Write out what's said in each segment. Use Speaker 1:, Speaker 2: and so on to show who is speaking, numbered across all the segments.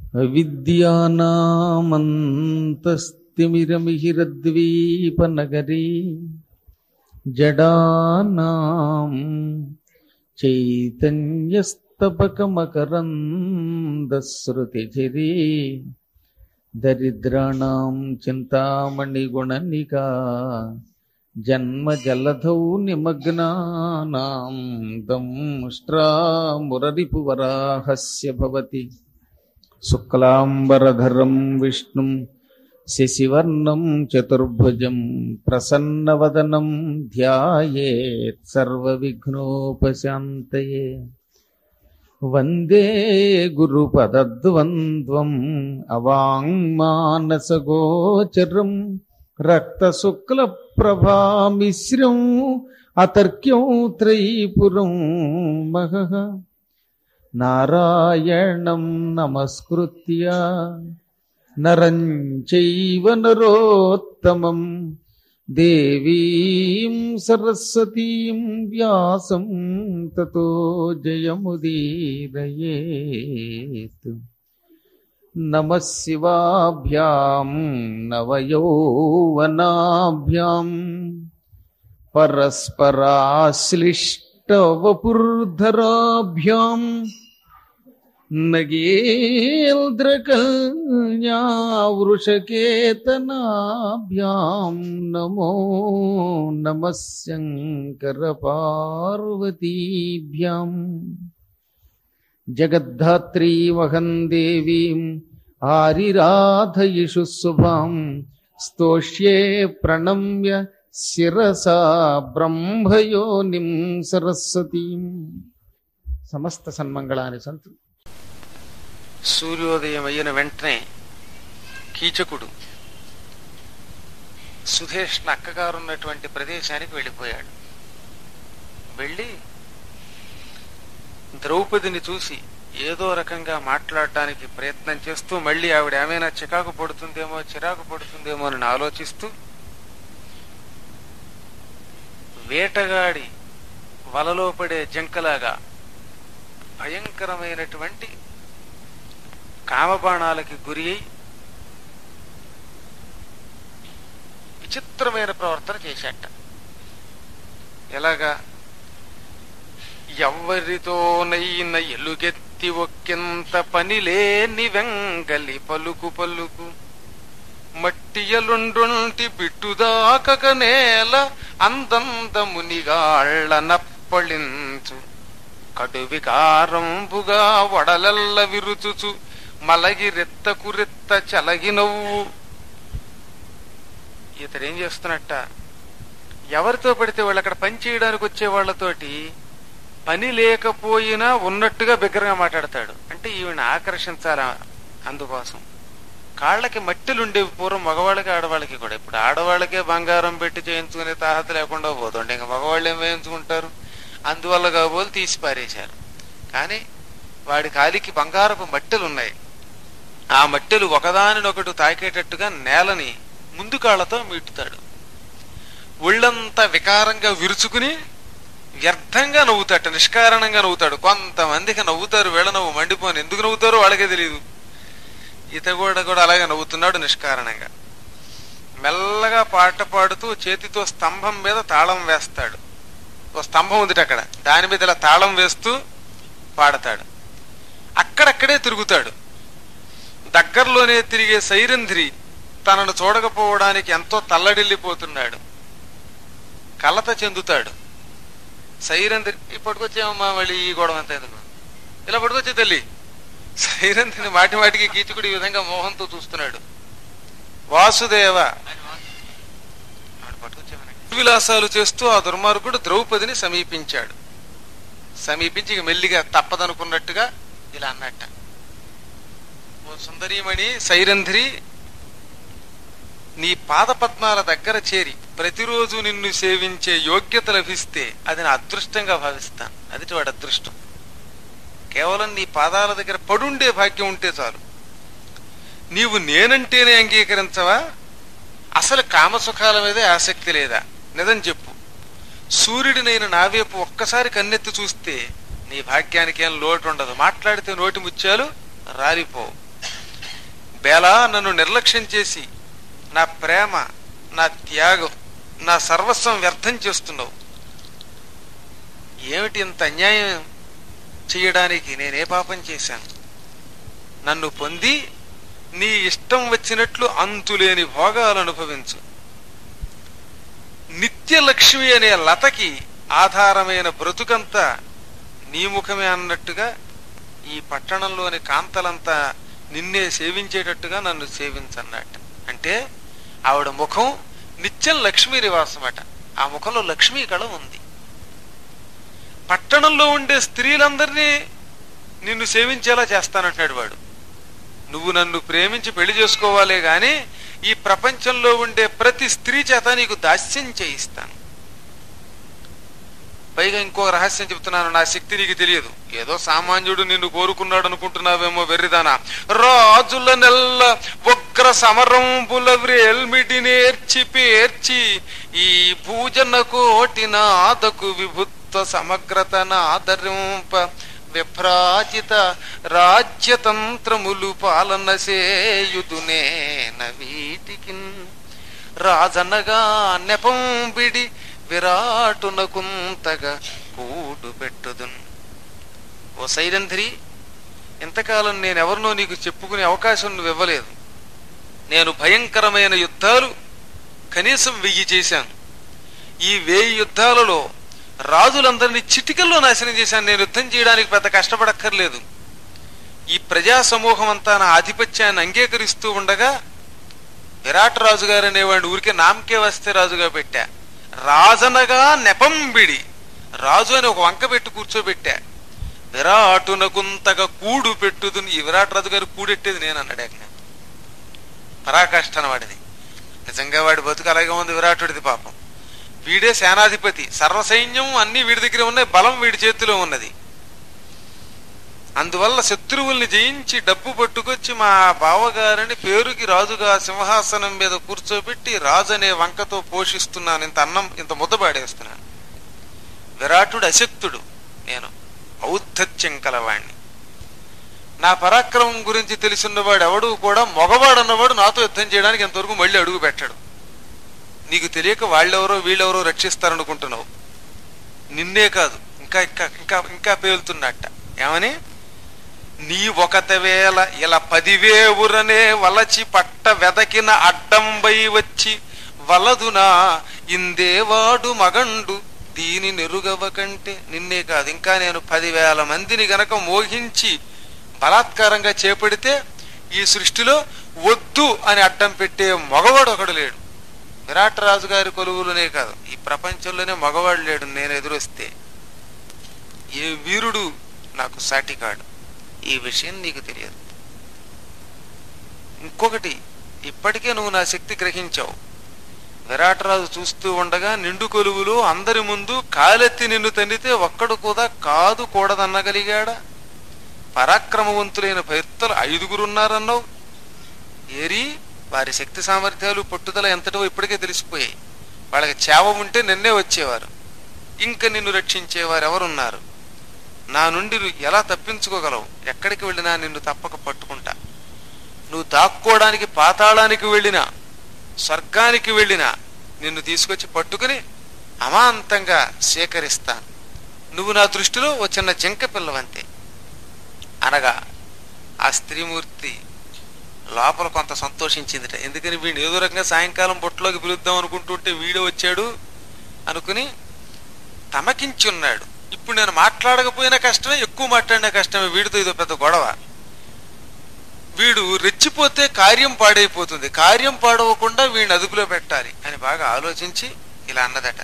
Speaker 1: విద్యానామంతస్తిమిరమిహిరద్వీపనగరీ జడానాం చైతన్యస్తపకమకరందశ్రుతిచిరీ దరిద్రాణం చింతామణిగుణనికా జన్మజలధౌ నిమగ్నానాం దంష్ట్రామురరిపువరాహస్య భవతి శుక్లాంబరధరం విష్ణుం శశివర్ణం చతుర్భుజం ప్రసన్నవదనం ధ్యాయేత్ సర్వవిఘ్నోపశాంతయే వందే గురుపదద్వంద్వం అవాంగ్మానసగోచరం రక్తశుక్లప్రభామిశ్రం అతర్క్యం త్రైపురం మహః నారాయణం నమస్కృత్య నరం చైవ నరోత్తమం దేవీం సరస్వతీం వ్యాసం తతో జయముదీరయేత్ నమ శివాభ్యాం నవయౌవనాభ్యాం పరస్పరాశ్లిష్టవపుర్ధరాభ్యాం నగేంద్రకల్యావృషకేతనాభ్యాం నమో నమ శంకరపార్వతీభ్యాం జగద్ధాత్రీమహం దేవీం ఆరిరాధయిషు శుభాం స్తోష్యే ప్రణమ్య శిరసా బ్రహ్మయోనిం సరస్వతీం సమస్త సన్మంగళాని సంతు
Speaker 2: సూర్యోదయం అయిన వెంటనే కీచకుడు సుధేష్ణ అక్కగారు ఉన్నటువంటి ప్రదేశానికి వెళ్ళిపోయాడు వెళ్ళి ద్రౌపదిని చూసి ఏదో రకంగా మాట్లాడడానికి ప్రయత్నం చేస్తూ మళ్ళీ ఆవిడ ఏమైనా చికాకు పడుతుందేమో చిరాకు పడుతుందేమో అని ఆలోచిస్తూ వేటగాడి వలలో పడే జంకలాగా భయంకరమైనటువంటి కామబాణాలకి గురి అయి విచిత్రమైన ప్రవర్తన చేశాట ఎలాగా ఎవ్వరితోనైన ఎలుగెత్తి ఒక్కింత పనిలేని వెంగలి పలుకు పలుకు మట్టియలుండుంటి బిట్టుదాకక నేల అందందమునిగాళ్ళ నప్పళించు కడు వికారంబుగా వడలల్ల విరుచుచు మలగి రెత్తకు రెత్త చలగి నవ్వు ఇతడేం చేస్తున్నట్ట ఎవరితో పడితే వాళ్ళు అక్కడ పని చేయడానికి వచ్చే వాళ్ళతోటి పని లేకపోయినా ఉన్నట్టుగా బిగ్గరగా మాట్లాడతాడు అంటే ఈవిని ఆకర్షించాల అందుకోసం కాళ్ళకి మట్టిలు ఉండేవి పూర్వం మగవాళ్ళకి ఆడవాళ్ళకి కూడా ఇప్పుడు ఆడవాళ్ళకే బంగారం పెట్టి చేయించుకునే తాహత లేకుండా పోతుండే ఇంకా మగవాళ్ళు ఏం వేయించుకుంటారు అందువల్ల కాబోలు తీసి పారేశారు కానీ వాడి కాలికి బంగారపు మట్టెలు ఉన్నాయి ఆ మట్టెలు ఒకదానినొకటి తాకేటట్టుగా నేలని ముందు కాళ్లతో మీటుతాడు ఒళ్ళంతా వికారంగా విరుచుకుని వ్యర్థంగా నవ్వుతాట నిష్కారణంగా నవ్వుతాడు కొంతమందికి నవ్వుతారు వీళ్ళ నవ్వు మండిపోని ఎందుకు నవ్వుతారో వాళ్ళకే తెలియదు ఇత కూడా కూడా అలాగే నవ్వుతున్నాడు నిష్కారణంగా మెల్లగా పాట పాడుతూ చేతితో స్తంభం మీద తాళం వేస్తాడు ఓ స్తంభం ఉంది అక్కడ దాని మీద ఇలా తాళం వేస్తూ పాడతాడు అక్కడక్కడే తిరుగుతాడు దగ్గరలోనే తిరిగే సైరంధ్రి తనను చూడకపోవడానికి ఎంతో తల్లడిల్లిపోతున్నాడు కలత చెందుతాడు సైరంధ్రి ఇప్పటికొచ్చామమ్మా మళ్ళీ ఈ గొడవ అంతా ఎందుకు ఇలా పట్టుకొచ్చే తల్లి సైరంధ్రిని మాటి మాటికి కీచుకుడు ఈ విధంగా మోహంతో చూస్తున్నాడు వాసుదేవ విలాసాలు చేస్తూ ఆ దుర్మార్గుడు ద్రౌపదిని సమీపించాడు సమీపించి ఇక మెల్లిగా తప్పదనుకున్నట్టుగా ఇలా అన్నట్ట ఓ సుందరీమణి సైరంధ్రి నీ పాదపద్మాల దగ్గర చేరి ప్రతిరోజు నిన్ను సేవించే యోగ్యత లభిస్తే అది నా అదృష్టంగా భావిస్తాను అది వాడి అదృష్టం కేవలం నీ పాదాల దగ్గర పడుండే భాగ్యం ఉంటే చాలు నీవు నేనంటేనే అంగీకరించవా అసలు కామసుఖాల మీదే ఆసక్తి లేదా నిజం చెప్పు సూర్యుడినైన నా వైపు ఒక్కసారి కన్నెత్తి చూస్తే నీ భాగ్యానికి ఏం లోటు ఉండదు మాట్లాడితే నోటి ముత్యాలు రాలిపోవు బేలా నన్ను నిర్లక్ష్యం చేసి నా ప్రేమ నా త్యాగం నా సర్వస్వం వ్యర్థం చేస్తున్నావు ఏమిటి ఇంత అన్యాయం చేయడానికి నేనే పాపం చేశాను నన్ను పొంది నీ ఇష్టం వచ్చినట్లు అంతులేని భోగాలు అనుభవించు నిత్యలక్ష్మి అనే లతకి ఆధారమైన బ్రతుకంతా నీ ముఖమే అన్నట్టుగా ఈ పట్టణంలోని కాంతలంతా నిన్నే సేవించేటట్టుగా నన్ను సేవించన్నట్ట అంటే ఆవిడ ముఖం నిత్యం లక్ష్మీ నివాసం అట ఆ ముఖంలో లక్ష్మీ కళ ఉంది పట్టణంలో ఉండే స్త్రీలందరినీ నిన్ను సేవించేలా చేస్తానంటున్నాడు వాడు నువ్వు నన్ను ప్రేమించి పెళ్లి చేసుకోవాలే గాని ఈ ప్రపంచంలో ఉండే ప్రతి స్త్రీ చేత నీకు దాస్యం చేయిస్తాను పైగా ఇంకో రహస్యం చెప్తున్నాను నా శక్తి నీకు తెలియదు ఏదో సామాన్యుడు నిన్ను కోరుకున్నాడు అనుకుంటున్నావేమో వెర్రిదానా రాజుల నెల్ల ఉగ్ర సమరంబుల వ్రేల్మిటి నేర్చి పేర్చి ఈ భూజన కోటి నాదకు విభుత్వ సమగ్రతన ఆదరింప విభ్రాజిత రాజ్యతంత్రములు పాలన సేయుదునే వీటికిన్ రాజనగా నెపంబిడి విరాటునకుంతగా కూడు పెట్టుదున్ ఓ సైరంధ్రి ఇంతకాలం నేనెవరినో నీకు చెప్పుకునే అవకాశం నువ్వు ఇవ్వలేదు నేను భయంకరమైన యుద్ధాలు కనీసం వెయ్యి చేశాను ఈ వేయి యుద్ధాలలో రాజులందరినీ చిటికల్లో నాశనం చేశాను నేను యుద్ధం చేయడానికి పెద్ద కష్టపడక్కర్లేదు ఈ ప్రజా సమూహం అంతా నా ఆధిపత్యాన్ని అంగీకరిస్తూ ఉండగా విరాట్ రాజు గారు అనేవాడిని ఊరికే నామకే వస్తే రాజుగా పెట్టా రాజనగా నెపంబిడి రాజు అని ఒక వంక పెట్టి కూర్చోబెట్టా విరాటునకుంతగా కూడు పెట్టుదు ఈ విరాట్ రాజు గారు కూడెట్టేది నేను అన్నాడు ఏకంగా పరాకాష్ఠన వాడిది నిజంగా వాడి బతుకు అలాగే ఉంది విరాటుడిది పాపం వీడే సేనాధిపతి సర్వసైన్యం అన్ని వీడి దగ్గర ఉన్నాయి బలం వీడి చేతిలో ఉన్నది అందువల్ల శత్రువుల్ని జయించి డబ్బు పట్టుకొచ్చి మా బావగారిని పేరుకి రాజుగా సింహాసనం మీద కూర్చోబెట్టి రాజు అనే వంకతో పోషిస్తున్నాను ఇంత అన్నం ఇంత ముద్దబాడేస్తున్నాను విరాటుడు అశక్తుడు నేను ఔద్ధత్యం కలవాణ్ణి నా పరాక్రమం గురించి తెలిసినవాడు ఎవడు కూడా మగవాడు అన్నవాడు నాతో యుద్ధం చేయడానికి ఎంతవరకు మళ్ళీ అడుగు పెట్టాడు నీకు తెలియక వాళ్ళెవరో వీళ్ళెవరో రక్షిస్తారనుకుంటున్నావు నిన్నే కాదు ఇంకా ఇంకా ఇంకా ఇంకా పేలుతున్నట్ట ఏమని నీ ఒకత వేల ఇలా పదివేవురనే వలచి పట్ట వెదకిన అడ్డంబై వచ్చి వలదునా ఇందేవాడు మగండు దీని నెరుగవ కంటే నిన్నే కాదు ఇంకా నేను పదివేల మందిని గనక మోహించి బలాత్కారంగా చేపడితే ఈ సృష్టిలో వద్దు అని అడ్డం పెట్టే మగవాడు ఒకడు లేడు విరాట్ రాజు గారి కొలువులోనే కాదు ఈ ప్రపంచంలోనే మగవాడు లేడు నేను ఎదురొస్తే ఏ వీరుడు నాకు సాటికాడు ఈ విషయం నీకు తెలియదు ఇంకొకటి ఇప్పటికే నువ్వు నా శక్తి గ్రహించావు విరాటరాజు చూస్తూ ఉండగా నిండు కొలువులు అందరి ముందు కాలెత్తి నిన్ను తన్నితే ఒక్కడు కూడా కాదు కూడదన్నగలిగాడా పరాక్రమవంతులైన భర్తలు ఐదుగురున్నారన్నావు ఏరి వారి శక్తి సామర్థ్యాలు పట్టుదల ఎంతటో ఇప్పటికే తెలిసిపోయాయి వాళ్ళకి చేవ ఉంటే నిన్నే వచ్చేవారు ఇంక నిన్ను రక్షించేవారు ఎవరున్నారు నా నుండి నువ్వు ఎలా తప్పించుకోగలవు ఎక్కడికి వెళ్ళినా నిన్ను తప్పక పట్టుకుంటా నువ్వు దాక్కోవడానికి పాతాళానికి వెళ్ళినా స్వర్గానికి వెళ్ళినా నిన్ను తీసుకొచ్చి పట్టుకుని అమాంతంగా సేకరిస్తాను నువ్వు నా దృష్టిలో ఓ చిన్న జింక పిల్లవంతే అనగా ఆ స్త్రీమూర్తి లోపల కొంత సంతోషించిందిట ఎందుకని వీడిని ఏదో రకంగా సాయంకాలం బొట్టులోకి పిలుద్దాం అనుకుంటుంటే వీడు వచ్చాడు అనుకుని తమకించున్నాడు ఇప్పుడు నేను మాట్లాడకపోయినా కష్టమే ఎక్కువ మాట్లాడినా కష్టమే వీడితో ఇదో పెద్ద గొడవ వీడు రెచ్చిపోతే కార్యం పాడైపోతుంది కార్యం పాడవకుండా వీడిని అదుపులో పెట్టాలి అని బాగా ఆలోచించి ఇలా అన్నదట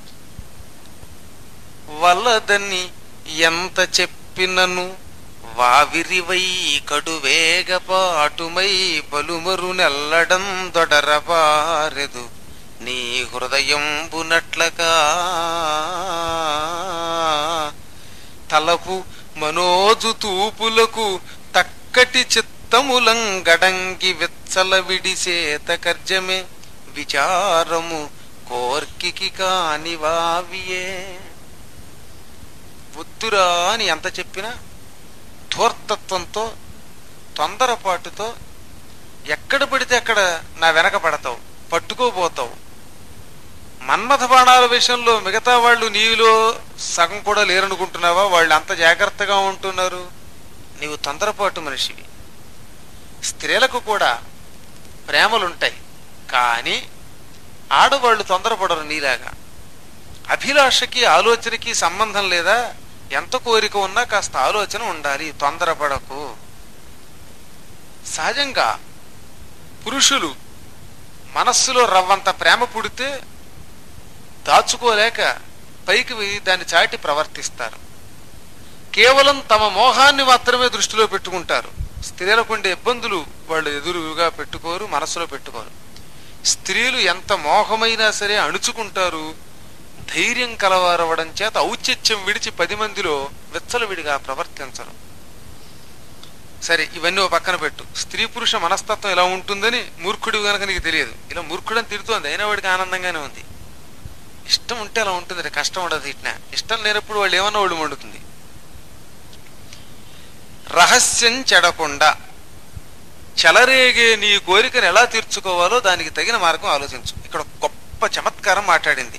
Speaker 2: వల్లదని ఎంత చెప్పినను వావిరివై కడువేగపాటుమై పలుమరు నెల్లడం దొడరబారెదు నీ హృదయంబునట్లగా తలపు మనోజు తూపులకు తక్కటి చిత్తములంగడంగి విచ్చల విడిసేత కర్జమే విచారము కోర్కికి కాని వావియే వద్దురా అని ఎంత చెప్పినా ధూర్తత్వంతో తొందరపాటుతో ఎక్కడ పడితే అక్కడ నా వెనక పడతావు పట్టుకోబోతావు మన్మథ బాణాల విషయంలో మిగతా వాళ్ళు నీలో సగం కూడా లేరనుకుంటున్నావా వాళ్ళు అంత జాగ్రత్తగా ఉంటున్నారు నీవు తొందరపాటు మనిషివి స్త్రీలకు కూడా ప్రేమలుంటాయి కానీ ఆడవాళ్ళు తొందరపడరు నీలాగా అభిలాషకి ఆలోచనకి సంబంధం లేదా ఎంత కోరిక ఉన్నా కాస్త ఆలోచన ఉండాలి తొందరపడకు సహజంగా పురుషులు మనస్సులో రవ్వంత ప్రేమ పుడితే దాచుకోలేక పైకి వెయ్యి దాన్ని చాటి ప్రవర్తిస్తారు కేవలం తమ మోహాన్ని మాత్రమే దృష్టిలో పెట్టుకుంటారు స్త్రీలకు ఉండే ఇబ్బందులు వాళ్ళు ఎదురుగా పెట్టుకోరు మనసులో పెట్టుకోరు స్త్రీలు ఎంత మోహమైనా సరే అణుచుకుంటారు ధైర్యం కలవారవడం చేత ఔచిత్యం విడిచి పది మందిలో విచ్చలవిడిగా ప్రవర్తించరు సరే ఇవన్నీ ఓ పక్కన పెట్టు స్త్రీ పురుష మనస్తత్వం ఇలా ఉంటుందని మూర్ఖుడు గనక నీకు తెలియదు ఇలా మూర్ఖుడని తిడుతోంది అయినా వాడికి ఆనందంగానే ఉంది ఇష్టం ఉంటే అలా ఉంటుంది కష్టం ఉండదు ఇట్లా ఇష్టం లేనప్పుడు వాళ్ళు ఏమన్నా ఒళ్ళు మండుతుంది రహస్యం చెడకుండా చెలరేగే నీ కోరికను ఎలా తీర్చుకోవాలో దానికి తగిన మార్గం ఆలోచించు ఇక్కడ గొప్ప చమత్కారం మాట్లాడింది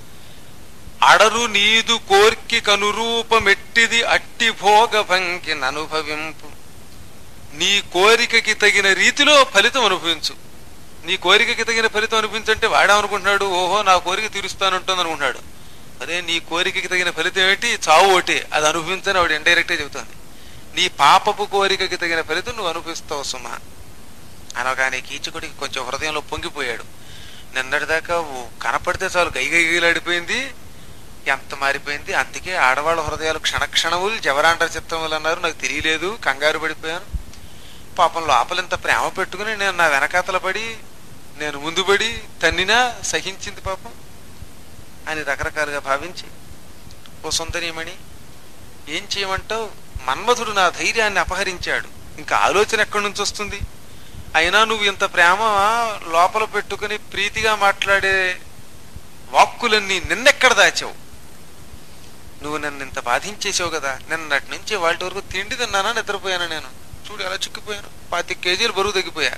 Speaker 2: అడరు నీదు కోర్కి కనురూపమెట్టిది అట్టి భోగ భంకి అనుభవింపు నీ కోరికకి తగిన రీతిలో ఫలితం అనుభవించు నీ కోరికకి తగిన ఫలితం అనిపించంటే వాడేమనుకుంటున్నాడు ఓహో నా కోరిక తీరుస్తానంటుంది అనుకుంటున్నాడు అదే నీ కోరికకి తగిన ఫలితం ఏంటి చావు ఒకటి అది అనుభవించని ఆవిడ ఇండైరెక్ట్గా చెబుతుంది నీ పాపపు కోరికకి తగిన ఫలితం నువ్వు అనుభవిస్తావు సుమా అనగానే కీచకుడికి కొంచెం హృదయంలో పొంగిపోయాడు నిన్నటిదాకా ఓ కనపడితే చాలు గైగైలాడిపోయింది ఎంత మారిపోయింది అందుకే ఆడవాళ్ళ హృదయాలు క్షణక్షణములు జవరాండ్ర చిత్తములు అన్నారు నాకు తెలియలేదు కంగారు పడిపోయాను పాపం లోపలింత ప్రేమ పెట్టుకుని నేను నా వెనకాతల పడి నేను ముందు పడి తన్నినా సహించింది పాపం అని రకరకాలుగా భావించి ఓ సుందరీమణి ఏం చేయమంటావు మన్మధుడు నా ధైర్యాన్ని అపహరించాడు ఇంకా ఆలోచన ఎక్కడి నుంచి వస్తుంది అయినా నువ్వు ఇంత ప్రేమ లోపల పెట్టుకుని ప్రీతిగా మాట్లాడే వాక్కులన్నీ నిన్నెక్కడ దాచావు నువ్వు నన్ను ఇంత బాధించేసావు కదా నిన్నటి నుంచి వాళ్ళ వరకు తిండి తిన్నానా నిద్రపోయాను నేను చూడు ఎలా చిక్కిపోయాను పాతి కేజీలు బరువు తగ్గిపోయా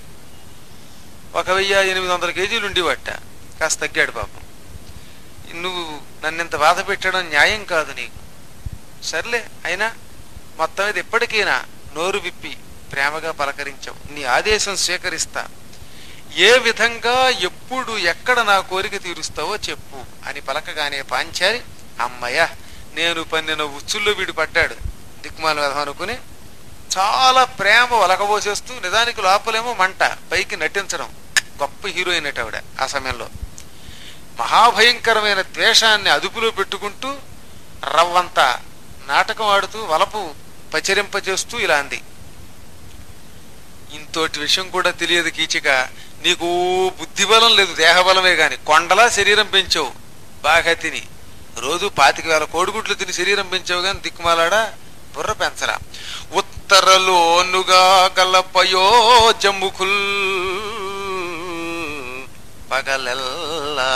Speaker 2: ఒక వెయ్యి ఎనిమిది వందల కేజీలు ఉండేవట కాస్త తగ్గాడు పాపం నువ్వు నన్ను ఇంత బాధ పెట్టడం న్యాయం కాదు నీకు సర్లే అయినా మొత్తం మీద ఎప్పటికైనా నోరు విప్పి ప్రేమగా పలకరించావు నీ ఆదేశం స్వీకరిస్తా ఏ విధంగా ఎప్పుడు ఎక్కడ నా కోరిక తీరుస్తావో చెప్పు అని పలకగానే పాంచారి అమ్మయ్య నేను పన్నిన ఉచ్చుల్లో వీడు పడ్డాడు దిక్మాల వెధం అనుకుని చాలా ప్రేమ ఒలకబోసేస్తూ నిజానికి లోపలేమో మంట పైకి నటించడం గొప్ప హీరోయిన్ అట ఆవిడ ఆ సమయంలో మహాభయంకరమైన ద్వేషాన్ని అదుపులో పెట్టుకుంటూ రవ్వంత నాటకం ఆడుతూ వలపు పచరింపచేస్తూ ఇలా అంది ఇంతోటి విషయం కూడా తెలియదు కీచిక నీకు బుద్ధిబలం లేదు దేహబలమే గాని కొండలా శరీరం పెంచావు బాగా తిని రోజు పాతిక వేల కోడిగుడ్లు తిని శరీరం పెంచావు గాని దిక్కుమాలాడా బుర్ర పెంచరా ఉత్తరలోనుగా గలపయో జమ్ముకుల్ పగలెల్లా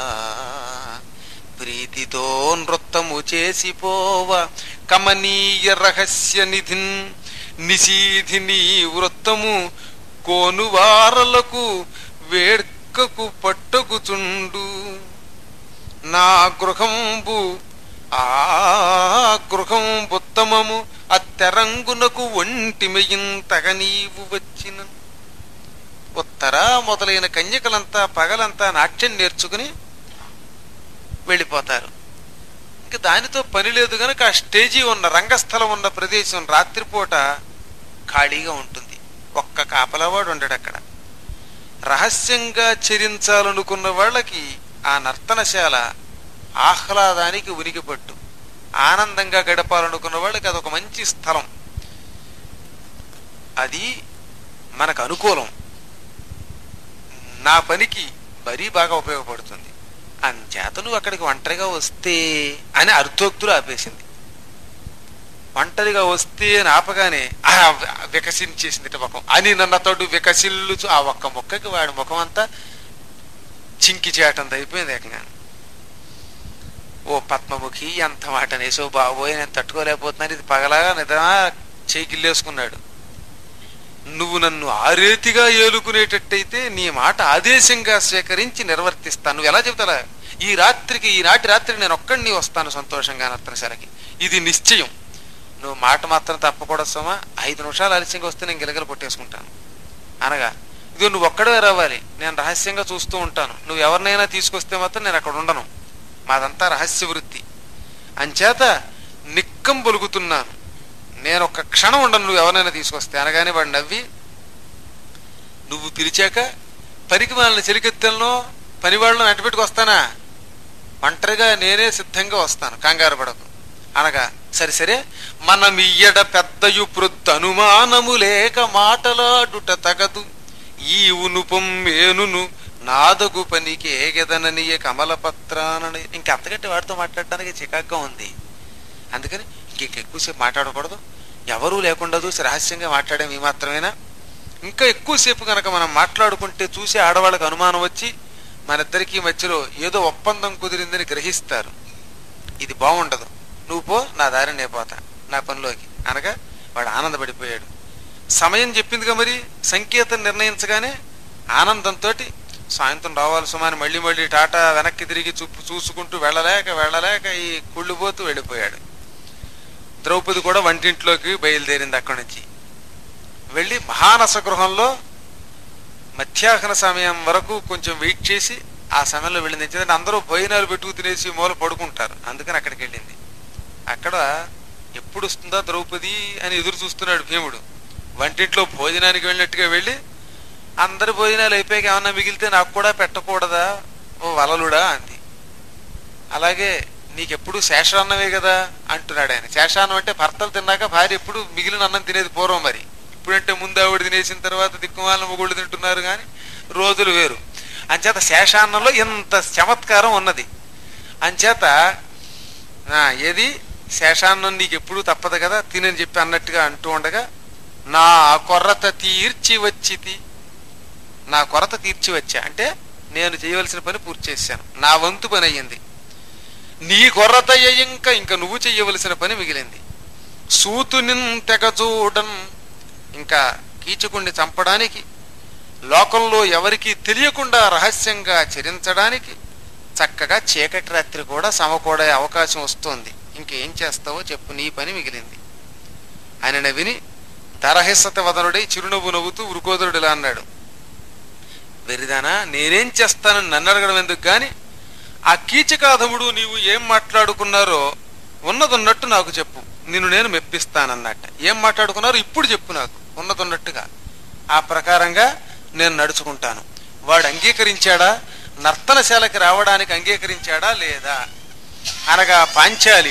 Speaker 2: ప్రీతితో నృత్తము చేసిపోవ కమనీయ రహస్య నిధిన్ నిశీధి నీ వృత్తము కోనువారలకు వేడ్కకు పట్టకుచుండు నా గృహంబు ఆ గృహం ఉత్తమము అత్తెరంగునకు ఒంటిమయింతగ నీవు వచ్చిన ఉత్తర మొదలైన కన్యకలంతా పగలంతా నాట్యం నేర్చుకుని వెళ్ళిపోతారు ఇంక దానితో పని లేదు గనక ఆ స్టేజీ ఉన్న రంగస్థలం ఉన్న ప్రదేశం రాత్రిపూట ఖాళీగా ఉంటుంది ఒక్క కాపలవాడు ఉండడు అక్కడ రహస్యంగా చరించాలనుకున్న వాళ్ళకి ఆ నర్తనశాల ఆహ్లాదానికి ఉనికిపట్టు ఆనందంగా గడపాలనుకున్న వాళ్ళకి అదొక మంచి స్థలం అది మనకు అనుకూలం నా పనికి మరీ బాగా ఉపయోగపడుతుంది అంచేత నువ్వు అక్కడికి ఒంటరిగా వస్తే అని అర్థోక్తులు ఆపేసింది ఒంటరిగా వస్తే అని ఆపగానే ఆ వికసించేసింది ముఖం అని నన్నతోడు వికసిల్లుచు ఆ ఒక్క మొక్కకి వాడి ముఖం అంతా చింకి చేయటంత అయిపోయింది ఏకంగా ఓ పద్మముఖి ఎంత మాట నేసో బాబోయ్ నేను తట్టుకోలేకపోతున్నాను ఇది పగలాగా నిద్ర చేయికిల్లేసుకున్నాడు నువ్వు నన్ను ఆరేతిగా ఏలుకునేటట్టయితే నీ మాట ఆదేశంగా స్వీకరించి నిర్వర్తిస్తాను నువ్వు ఎలా చెబుతారా ఈ రాత్రికి ఈనాటి రాత్రి నేను ఒక్కడిని వస్తాను సంతోషంగా నర్తనశాలకి ఇది నిశ్చయం నువ్వు మాట మాత్రం తప్పకూడదు సోమా ఐదు నిమిషాలు ఆలస్యంగా వస్తే నేను గిలగలు కొట్టేసుకుంటాను అనగా ఇది నువ్వు ఒక్కడే రావాలి నేను రహస్యంగా చూస్తూ ఉంటాను నువ్వు ఎవరినైనా తీసుకొస్తే మాత్రం నేను అక్కడ ఉండను మాదంతా రహస్య వృత్తి అంచేత నిక్కం పలుకుతున్నాను నేను ఒక్క క్షణం ఉండను నువ్వు ఎవరినైనా తీసుకొస్తే అనగానే వాడు నవ్వి నువ్వు పిలిచాక పనికి వాళ్ళని చెలికెత్తెలను పని వాళ్ళని వెంటబెట్టుకు వస్తానా ఒంటరిగా నేనే సిద్ధంగా వస్తాను కంగారు పడకు అనగా సరే సరే మనమియ్యడ పెద్దయు ప్రొద్దు అనుమానము లేక మాటలాడుట తగదు ఈ ఉనుపం ఏనును నాదగు పనికి ఏగెదననియ కమలపత్రానని ఇంకంతకంటే వాడితో మాట్లాడడానికి చికాగ్గా ఉంది అందుకని ఇంక ఎక్కువసేపు మాట్లాడకూడదు ఎవరూ లేకుండా చూసి రహస్యంగా మాట్లాడేం ఈ మాత్రమేనా ఇంకా ఎక్కువసేపు కనుక మనం మాట్లాడుకుంటే చూసి ఆడవాళ్ళకి అనుమానం వచ్చి మన ఇద్దరికి మధ్యలో ఏదో ఒప్పందం కుదిరిందని గ్రహిస్తారు ఇది బాగుండదు నువ్వు పో నా దారి నే పోతా నా పనిలోకి అనగా వాడు ఆనందపడిపోయాడు సమయం చెప్పిందిగా మరి సంకేతం నిర్ణయించగానే ఆనందంతో సాయంత్రం రావాలి సుమాని మళ్ళీ మళ్ళీ టాటా వెనక్కి తిరిగి చూపు చూసుకుంటూ వెళ్ళలేక వెళ్ళలేక ఈ కుళ్ళిపోతూ వెళ్ళిపోయాడు ద్రౌపది కూడా వంటింట్లోకి బయలుదేరింది అక్కడి నుంచి వెళ్ళి మహానస గృహంలో మధ్యాహ్న సమయం వరకు కొంచెం వెయిట్ చేసి ఆ సమయంలో వెళ్ళింది ఎందుకంటే అందరూ భోజనాలు పెట్టుకు తినేసి మూల పడుకుంటారు అందుకని అక్కడికి వెళ్ళింది అక్కడ ఎప్పుడు వస్తుందా ద్రౌపది అని ఎదురు చూస్తున్నాడు భీముడు వంటింట్లో భోజనానికి వెళ్ళినట్టుగా వెళ్ళి అందరి భోజనాలు అయిపోయాక ఏమన్నా మిగిలితే నాకు కూడా పెట్టకూడదా ఓ వలలుడా అంది అలాగే నీకెప్పుడు శేషాన్నమే కదా అంటున్నాడు ఆయన శేషాన్నం అంటే భర్తలు తిన్నాక భార్య ఎప్పుడు మిగిలిన అన్నం తినేది పూర్వం మరి ఇప్పుడంటే ముందు ఆవిడ తినేసిన తర్వాత దిక్కుమాల మొగుళ్ళు తింటున్నారు కానీ రోజులు వేరు అంచేత శేషాన్నంలో ఇంత చమత్కారం ఉన్నది అంచేత ఆ, ఏది శేషాన్నం నీకు ఎప్పుడు తప్పదు కదా తినని చెప్పి అన్నట్టుగా అంటూ ఉండగా నా కొరత తీర్చి వచ్చితి నా కొరత తీర్చి వచ్చా అంటే నేను చేయవలసిన పని పూర్తి చేశాను నా వంతు పని అయ్యింది నీ కొరత ఇంకా ఇంకా నువ్వు చెయ్యవలసిన పని మిగిలింది సూతుని తెగచూడన్ ఇంకా కీచకుణ్ణి చంపడానికి లోకంలో ఎవరికీ తెలియకుండా రహస్యంగా చరించడానికి చక్కగా చీకటి రాత్రి కూడా సమకూడే అవకాశం వస్తోంది ఇంకేం చేస్తావో చెప్పు నీ పని మిగిలింది ఆయన విని ధరహిస్సత వదనుడై చిరునవ్వు నవ్వుతూ వృకోదరుడు ఇలా అన్నాడు వెరిదానా నేనేం చేస్తానని నన్ను అడగడం ఎందుకు గాని ఆ కీచకాధముడు నీవు ఏం మాట్లాడుకున్నారో ఉన్నదున్నట్టు నాకు చెప్పు నిన్ను నేను మెప్పిస్తానన్నట్ట ఏం మాట్లాడుకున్నారో ఇప్పుడు చెప్పు నాకు ఉన్నదున్నట్టుగా ఆ ప్రకారంగా నేను నడుచుకుంటాను వాడు అంగీకరించాడా నర్తనశాలకి రావడానికి అంగీకరించాడా లేదా అనగా పాంచాలి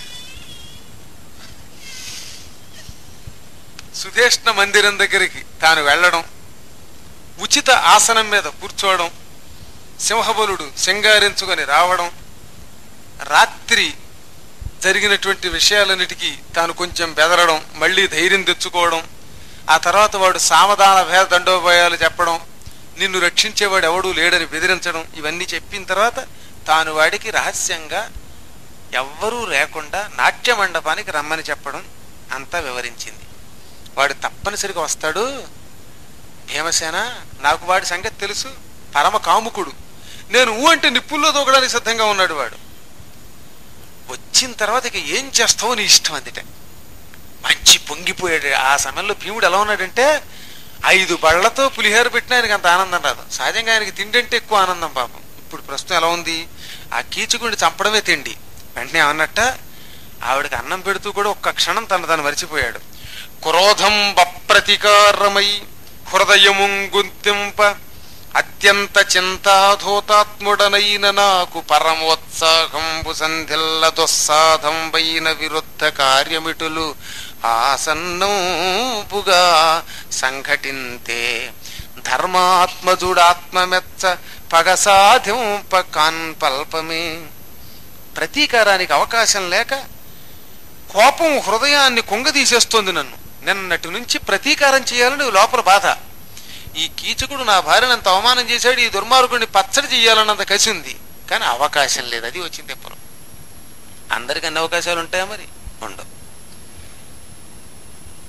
Speaker 2: సుధేష్ణ మందిరం దగ్గరికి తాను వెళ్ళడం ఉచిత ఆసనం మీద కూర్చోవడం సింహబలుడు సింగారించుకొని రావడం రాత్రి జరిగినటువంటి విషయాలన్నిటికీ తాను కొంచెం బెదరడం మళ్ళీ ధైర్యం తెచ్చుకోవడం ఆ తర్వాత వాడు సామధాన భేద దండోపాయాలు చెప్పడం నిన్ను రక్షించేవాడు ఎవడూ లేడని బెదిరించడం ఇవన్నీ చెప్పిన తర్వాత తాను వాడికి రహస్యంగా ఎవ్వరూ లేకుండా నాట్య మండపానికి రమ్మని చెప్పడం అంతా వివరించింది వాడు తప్పనిసరిగా వస్తాడు భీమసేన నాకు వాడి సంగతి తెలుసు పరమ కాముకుడు నేను ఊ అంటే నిప్పుల్లో దూకడానికి సిద్ధంగా ఉన్నాడు వాడు వచ్చిన తర్వాత ఇక ఏం చేస్తావో నీ ఇష్టం అందుట మంచి పొంగిపోయాడు ఆ సమయంలో భీముడు ఎలా ఉన్నాడంటే ఐదు బళ్లతో పులిహోర పెట్టినా ఆయనకి అంత ఆనందం రాదు సహజంగా ఆయనకి తిండి అంటే ఎక్కువ ఆనందం పాపం ఇప్పుడు ప్రస్తుతం ఎలా ఉంది ఆ కీచుకుని చంపడమే తిండి వెంటనే ఏమన్నట్ట ఆవిడకి అన్నం పెడుతూ కూడా ఒక్క క్షణం తను తను మరిచిపోయాడు క్రోధం బప్రతికారమై హృదయము గుంతింప అత్యంత చింతాధోతాత్ముడనైన నాకు పరమోత్సాహంబు సంధిల్ల దుస్సాధంబైన విరుద్ధ కార్యమిటులు ఆసన్నంబుగా సంఘటింతే ధర్మాత్మజుడాత్మమెచ్చ పగసాధింప కాన్పల్పమే ప్రతీకారానికి అవకాశం లేక కోపం హృదయాన్ని కుంగదీసేస్తోంది నన్ను నిన్నటి నుంచి ప్రతీకారం చేయాలని లోపల బాధ ఈ కీచకుడు నా భార్యను అంత అవమానం చేశాడు ఈ దుర్మార్గుడిని పచ్చడి చేయాలన్నంత కసి ఉంది కానీ అవకాశం లేదు అది వచ్చింది ఎప్పుడు అందరికి అన్ని అవకాశాలు ఉంటాయా మరి ఉండవు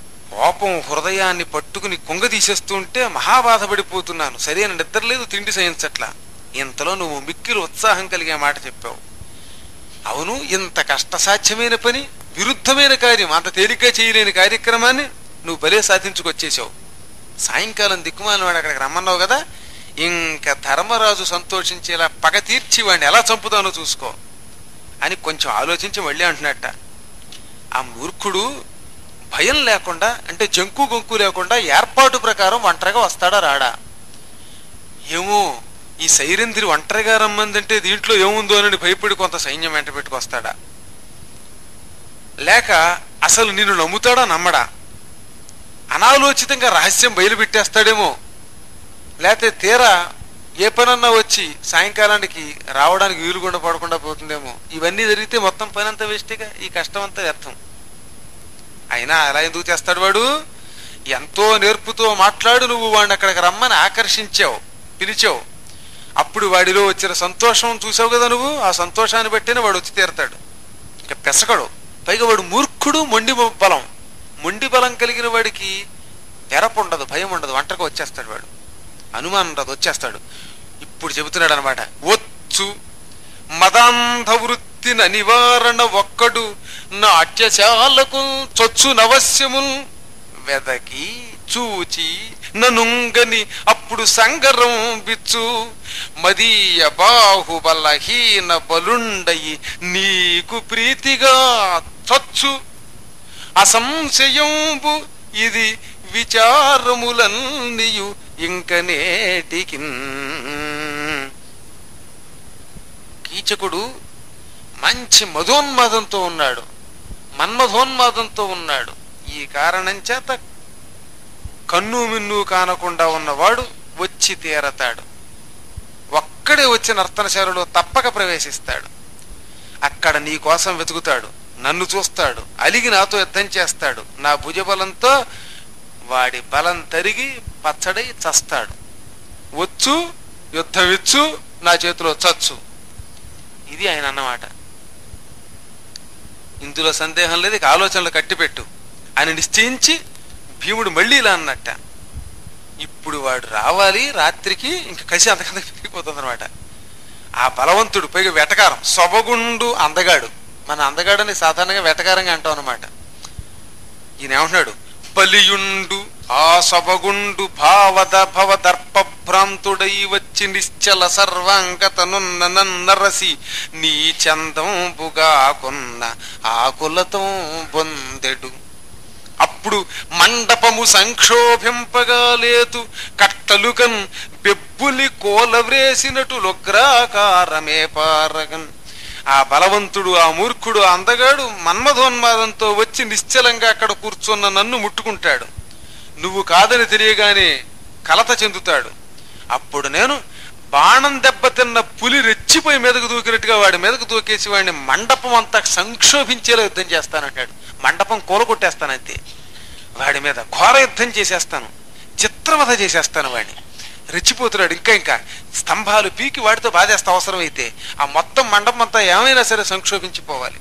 Speaker 2: కోపం హృదయాన్ని పట్టుకుని కుంగదీసేస్తూ ఉంటే మహాబాధపడిపోతున్నాను సరైన నిద్ర లేదు తిండి సహించట్లా ఇంతలో నువ్వు మిక్కిలి ఉత్సాహం కలిగే మాట చెప్పావు అవును ఇంత కష్టసాధ్యమైన పని విరుద్ధమైన కార్యం అంత తేలిగ్గా చేయలేని కార్యక్రమాన్ని నువ్వు భలే సాధించుకొచ్చేసావు సాయంకాలం దిక్కుమాలిన వాడు అక్కడికి రమ్మన్నావు కదా ఇంకా ధర్మరాజు సంతోషించేలా పగ తీర్చి వాడిని ఎలా చంపుతానో చూసుకో అని కొంచెం ఆలోచించి మళ్ళీ అంటున్నట్ట ఆ మూర్ఖుడు భయం లేకుండా అంటే జంకు గొంకు లేకుండా ఏర్పాటు ప్రకారం ఒంటరిగా వస్తాడా రాడా ఏమో ఈ సైరంధ్రి ఒంటరిగా రమ్మందంటే దీంట్లో ఏముందో అని భయపడి కొంత సైన్యం వెంట పెట్టుకొస్తాడా లేక అసలు నిన్ను నమ్ముతాడా నమ్మడా అనాలోచితంగా రహస్యం బయలుపెట్టేస్తాడేమో లేకపోతే తీరా ఏ పనన్నా వచ్చి సాయంకాలానికి రావడానికి వీలుగుండా పడకుండా పోతుందేమో ఇవన్నీ జరిగితే మొత్తం పని అంతా వేస్ట్గా ఈ కష్టం అంతా వ్యర్థం అయినా అలా ఎందుకు చేస్తాడు వాడు ఎంతో నేర్పుతో మాట్లాడు నువ్వు వాడిని అక్కడికి రమ్మని ఆకర్షించావు పిలిచావు అప్పుడు వాడిలో వచ్చిన సంతోషం చూసావు కదా నువ్వు ఆ సంతోషాన్ని బట్టినే వాడు వచ్చి తీరతాడు ఇక పెసకడు పైగా వాడు మూర్ఖుడు మొండి బలం మొండి బలం కలిగిన వాడికి తెరపు ఉండదు భయం ఉండదు వంటకు వచ్చేస్తాడు వాడు అనుమానం ఉండదు వచ్చేస్తాడు ఇప్పుడు చెబుతున్నాడు అనమాట వచ్చు మదాంధ వృత్తిన నివారణ ఒక్కడు నాట్యశాలకు చొచ్చు నవశ్యముల్ వెదకి చూచి ననుంగని అప్పుడు సంగరం బిచ్చు మదీయ బాహుబలహీన బలుండయి నీకు ప్రీతిగా చొచ్చు అసంశయంబు ఇది విచారములన్నీయు ఇంక నేటికి కీచకుడు మంచి మధోన్మాదంతో ఉన్నాడు మన్మధోన్మాదంతో ఉన్నాడు ఈ కారణం చేత కన్ను మిన్ను కానకుండా ఉన్నవాడు వచ్చి తీరతాడు ఒక్కడే వచ్చి నర్తనశాలలో తప్పక ప్రవేశిస్తాడు అక్కడ నీ కోసం వెతుకుతాడు నన్ను చూస్తాడు అలిగి నాతో యుద్ధం చేస్తాడు నా భుజబలంతో వాడి బలం తరిగి పచ్చడై చస్తాడు వచ్చు యుద్ధం ఇచ్చు నా చేతిలో చచ్చు ఇది ఆయన అన్నమాట ఇందులో సందేహం లేదు ఇక ఆలోచనలు కట్టిపెట్టు అని నిశ్చయించి భీముడు మళ్ళీ ఇలా అన్నట్ట ఇప్పుడు వాడు రావాలి రాత్రికి ఇంక కసి అంతకంత పెరిగిపోతుంది అనమాట ఆ బలవంతుడు పైగా వెటకారం సొబగుండు అందగాడు మన అందగాడని సాధారణంగా వెటకారంగా అంటాం అనమాట ఈయన ఏమంటున్నాడు బలియుండు ఆ సొబగుండు భావద భవ దర్ప భ్రాంతుడై వచ్చి నిశ్చల సర్వాంగతనున్న నన్నరసి నీ చందంబుగా కొన్న ఆకులతో బొందెడు అప్పుడు మండపము సంక్షోభింపగా లేదు కట్టలుకన్ బెబ్బులి కోలవ్రేసినటు లొగ్రాకారమే పారగన్ ఆ బలవంతుడు ఆ మూర్ఖుడు ఆ అందగాడు మన్మధోన్మాదంతో వచ్చి నిశ్చలంగా అక్కడ కూర్చున్న నన్ను ముట్టుకుంటాడు నువ్వు కాదని తెలియగానే కలత చెందుతాడు అప్పుడు నేను బాణం దెబ్బతిన్న పులి రెచ్చిపోయి మీదకు దూకినట్టుగా వాడి మీదకు దూకేసి వాడిని మండపం అంతా సంక్షోభించేలా యుద్ధం చేస్తానంటాడు మండపం కూలగొట్టేస్తానంతే వాడి మీద ఘోర యుద్ధం చేసేస్తాను చిత్రవధ చేసేస్తాను వాడిని రెచ్చిపోతున్నాడు ఇంకా ఇంకా స్తంభాలు పీకి వాడితో బాధేస్తా అవసరమైతే ఆ మొత్తం మండపం అంతా ఏమైనా సరే సంక్షోభించిపోవాలి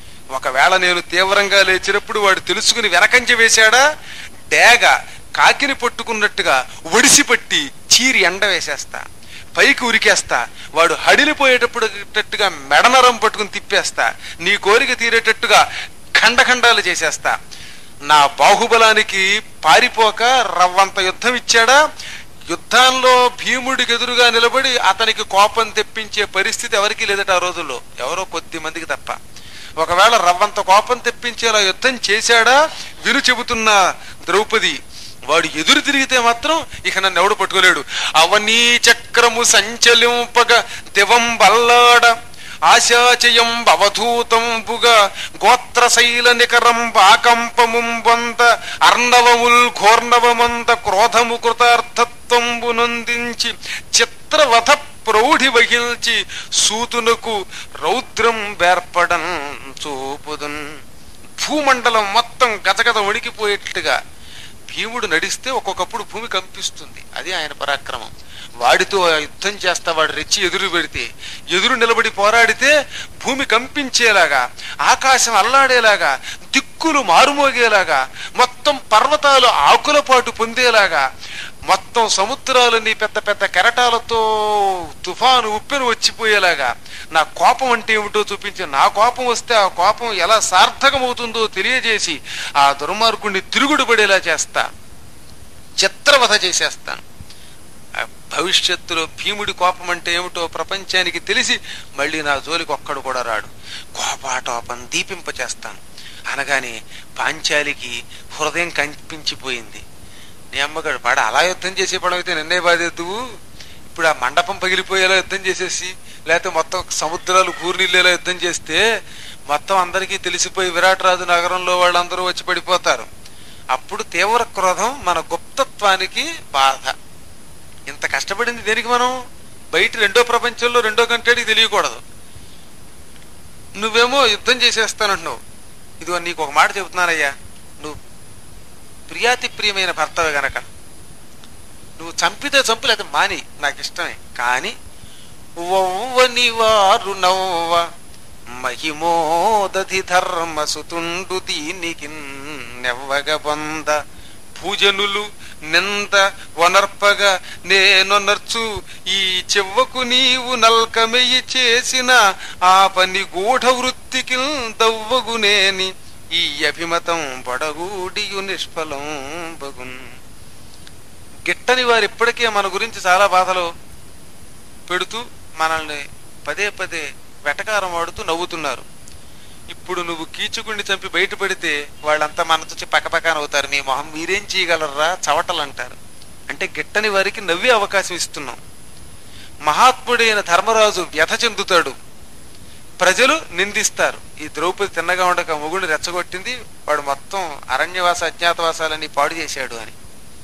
Speaker 2: ఒకవేళ నేను తీవ్రంగా లేచినప్పుడు వాడు తెలుసుకుని వెనకంజ వేశాడా డేగ కాకిని పట్టుకున్నట్టుగా ఒడిసి పట్టి చీరి ఎండ వేసేస్తా పైకి ఉరికేస్తా వాడు హడిలిపోయేటప్పుడుగా మెడనరం పట్టుకుని తిప్పేస్తా నీ కోరిక తీరేటట్టుగా ఖండఖండాలు చేసేస్తా నా బాహుబలానికి పారిపోక రవ్వంత యుద్ధం ఇచ్చాడా యుద్ధంలో భీముడికి ఎదురుగా నిలబడి అతనికి కోపం తెప్పించే పరిస్థితి ఎవరికీ లేదట ఆ రోజుల్లో ఎవరో కొద్ది మందికి తప్ప ఒకవేళ రవ్వంత కోపం తెప్పించేలా యుద్ధం చేశాడా విను చెబుతున్న ద్రౌపది వాడు ఎదురు తిరిగితే మాత్రం ఇక నన్ను ఎవడు పట్టుకోలేడు అవనీ చక్రము సంచలింపగ దివం బల్లాడ ఆశాచయం అవధూతంబుగా గోత్రశైల నికరం ఆకంపముం వంత అర్ణవముల్ ఘోర్ణవమంత క్రోధము కృతార్థత్వంబు నొందించి చిత్రవధ ప్రౌఢి వహిల్చి సూతునకు రౌద్రం వేర్పడం చూపుదున్ భూమండలం మొత్తం గజగజ వణికిపోయేట్టుగా భీముడు నడిస్తే ఒక్కొక్కప్పుడు భూమి కంపిస్తుంది అది ఆయన పరాక్రమం వాడితో యుద్ధం చేస్తా వాడు రెచ్చి ఎదురు పెడితే ఎదురు నిలబడి పోరాడితే భూమి కంపించేలాగా ఆకాశం అల్లాడేలాగా దిక్కులు మారుమోగేలాగా మొత్తం పర్వతాలు ఆకుల పాటు పొందేలాగా మొత్తం సముద్రాలని పెద్ద పెద్ద కెరటాలతో తుఫాను ఉప్పెను వచ్చిపోయేలాగా నా కోపం అంటే ఏమిటో చూపించి నా కోపం వస్తే ఆ కోపం ఎలా సార్థకమవుతుందో తెలియజేసి ఆ దుర్మార్గుణ్ణి తిరుగుడు పడేలా చేస్తా చిత్రవధ చేసేస్తాను ఆ భవిష్యత్తులో భీముడి కోపం అంటే ఏమిటో ప్రపంచానికి తెలిసి మళ్ళీ నా జోలికి ఒక్కడు కూడా రాడు కోపాటోపం దీపింప చేస్తాను అనగానే పాంచాలికి హృదయం కంపించిపోయింది నీ అమ్మగాడు వాడు అలా యుద్ధం చేసే పడం అయితే నిన్నే బాధేద్దువు ఇప్పుడు ఆ మండపం పగిలిపోయేలా యుద్ధం చేసేసి లేకపోతే మొత్తం సముద్రాలు కూర్నీళ్ళేలా యుద్ధం చేస్తే మొత్తం అందరికీ తెలిసిపోయి విరాట్ రాజు నగరంలో వాళ్ళందరూ వచ్చి పడిపోతారు అప్పుడు తీవ్ర క్రోధం మన గుప్తత్వానికి బాధ ఇంత కష్టపడింది దేనికి మనం బయట రెండో ప్రపంచంలో రెండో కంట్రీకి తెలియకూడదు నువ్వేమో యుద్ధం చేసేస్తానంటున్నావు ఇదిగో నీకు ఒక మాట చెబుతున్నానయ్యా నువ్వు ప్రియాతి ప్రియమైన భర్తవే గనక నువ్వు చంపితే చంపు లేదా మాని నాకు ఇష్టమే కానీ ఒవ్వని వారు నవ్వ మహిమోదధి ధర్మ సుతుండు దీనికి నెవ్వగ పొంద పూజనులు నింద వనర్పగా నేనొనర్చు ఈ చెవ్వకు నీవు నల్కమెయ్యి చేసిన ఆ పని గూఢ వృత్తికి దవ్వగునేని ఈ అభిమతం పడగూడియు నిష్ఫలం బగున్ గిట్టని వారు ఇప్పటికే మన గురించి చాలా బాధలు పెడుతూ మనల్ని పదే పదే వెటకారం వాడుతూ నవ్వుతున్నారు ఇప్పుడు నువ్వు కీచుకుని చంపి బయటపడితే వాళ్ళంతా మన చూసి పక్కపక్కన అవుతారు మీ మొహం మీరేం చేయగలరా చవటలు అంటారు అంటే గిట్టని వారికి నవ్వే అవకాశం ఇస్తున్నాం మహాత్ముడైన ధర్మరాజు వ్యథ చెందుతాడు ప్రజలు నిందిస్తారు ఈ ద్రౌపది తిన్నగా ఉండక మొగుడిని రెచ్చగొట్టింది వాడు మొత్తం అరణ్యవాస అజ్ఞాతవాసాలని పాడు చేశాడు అని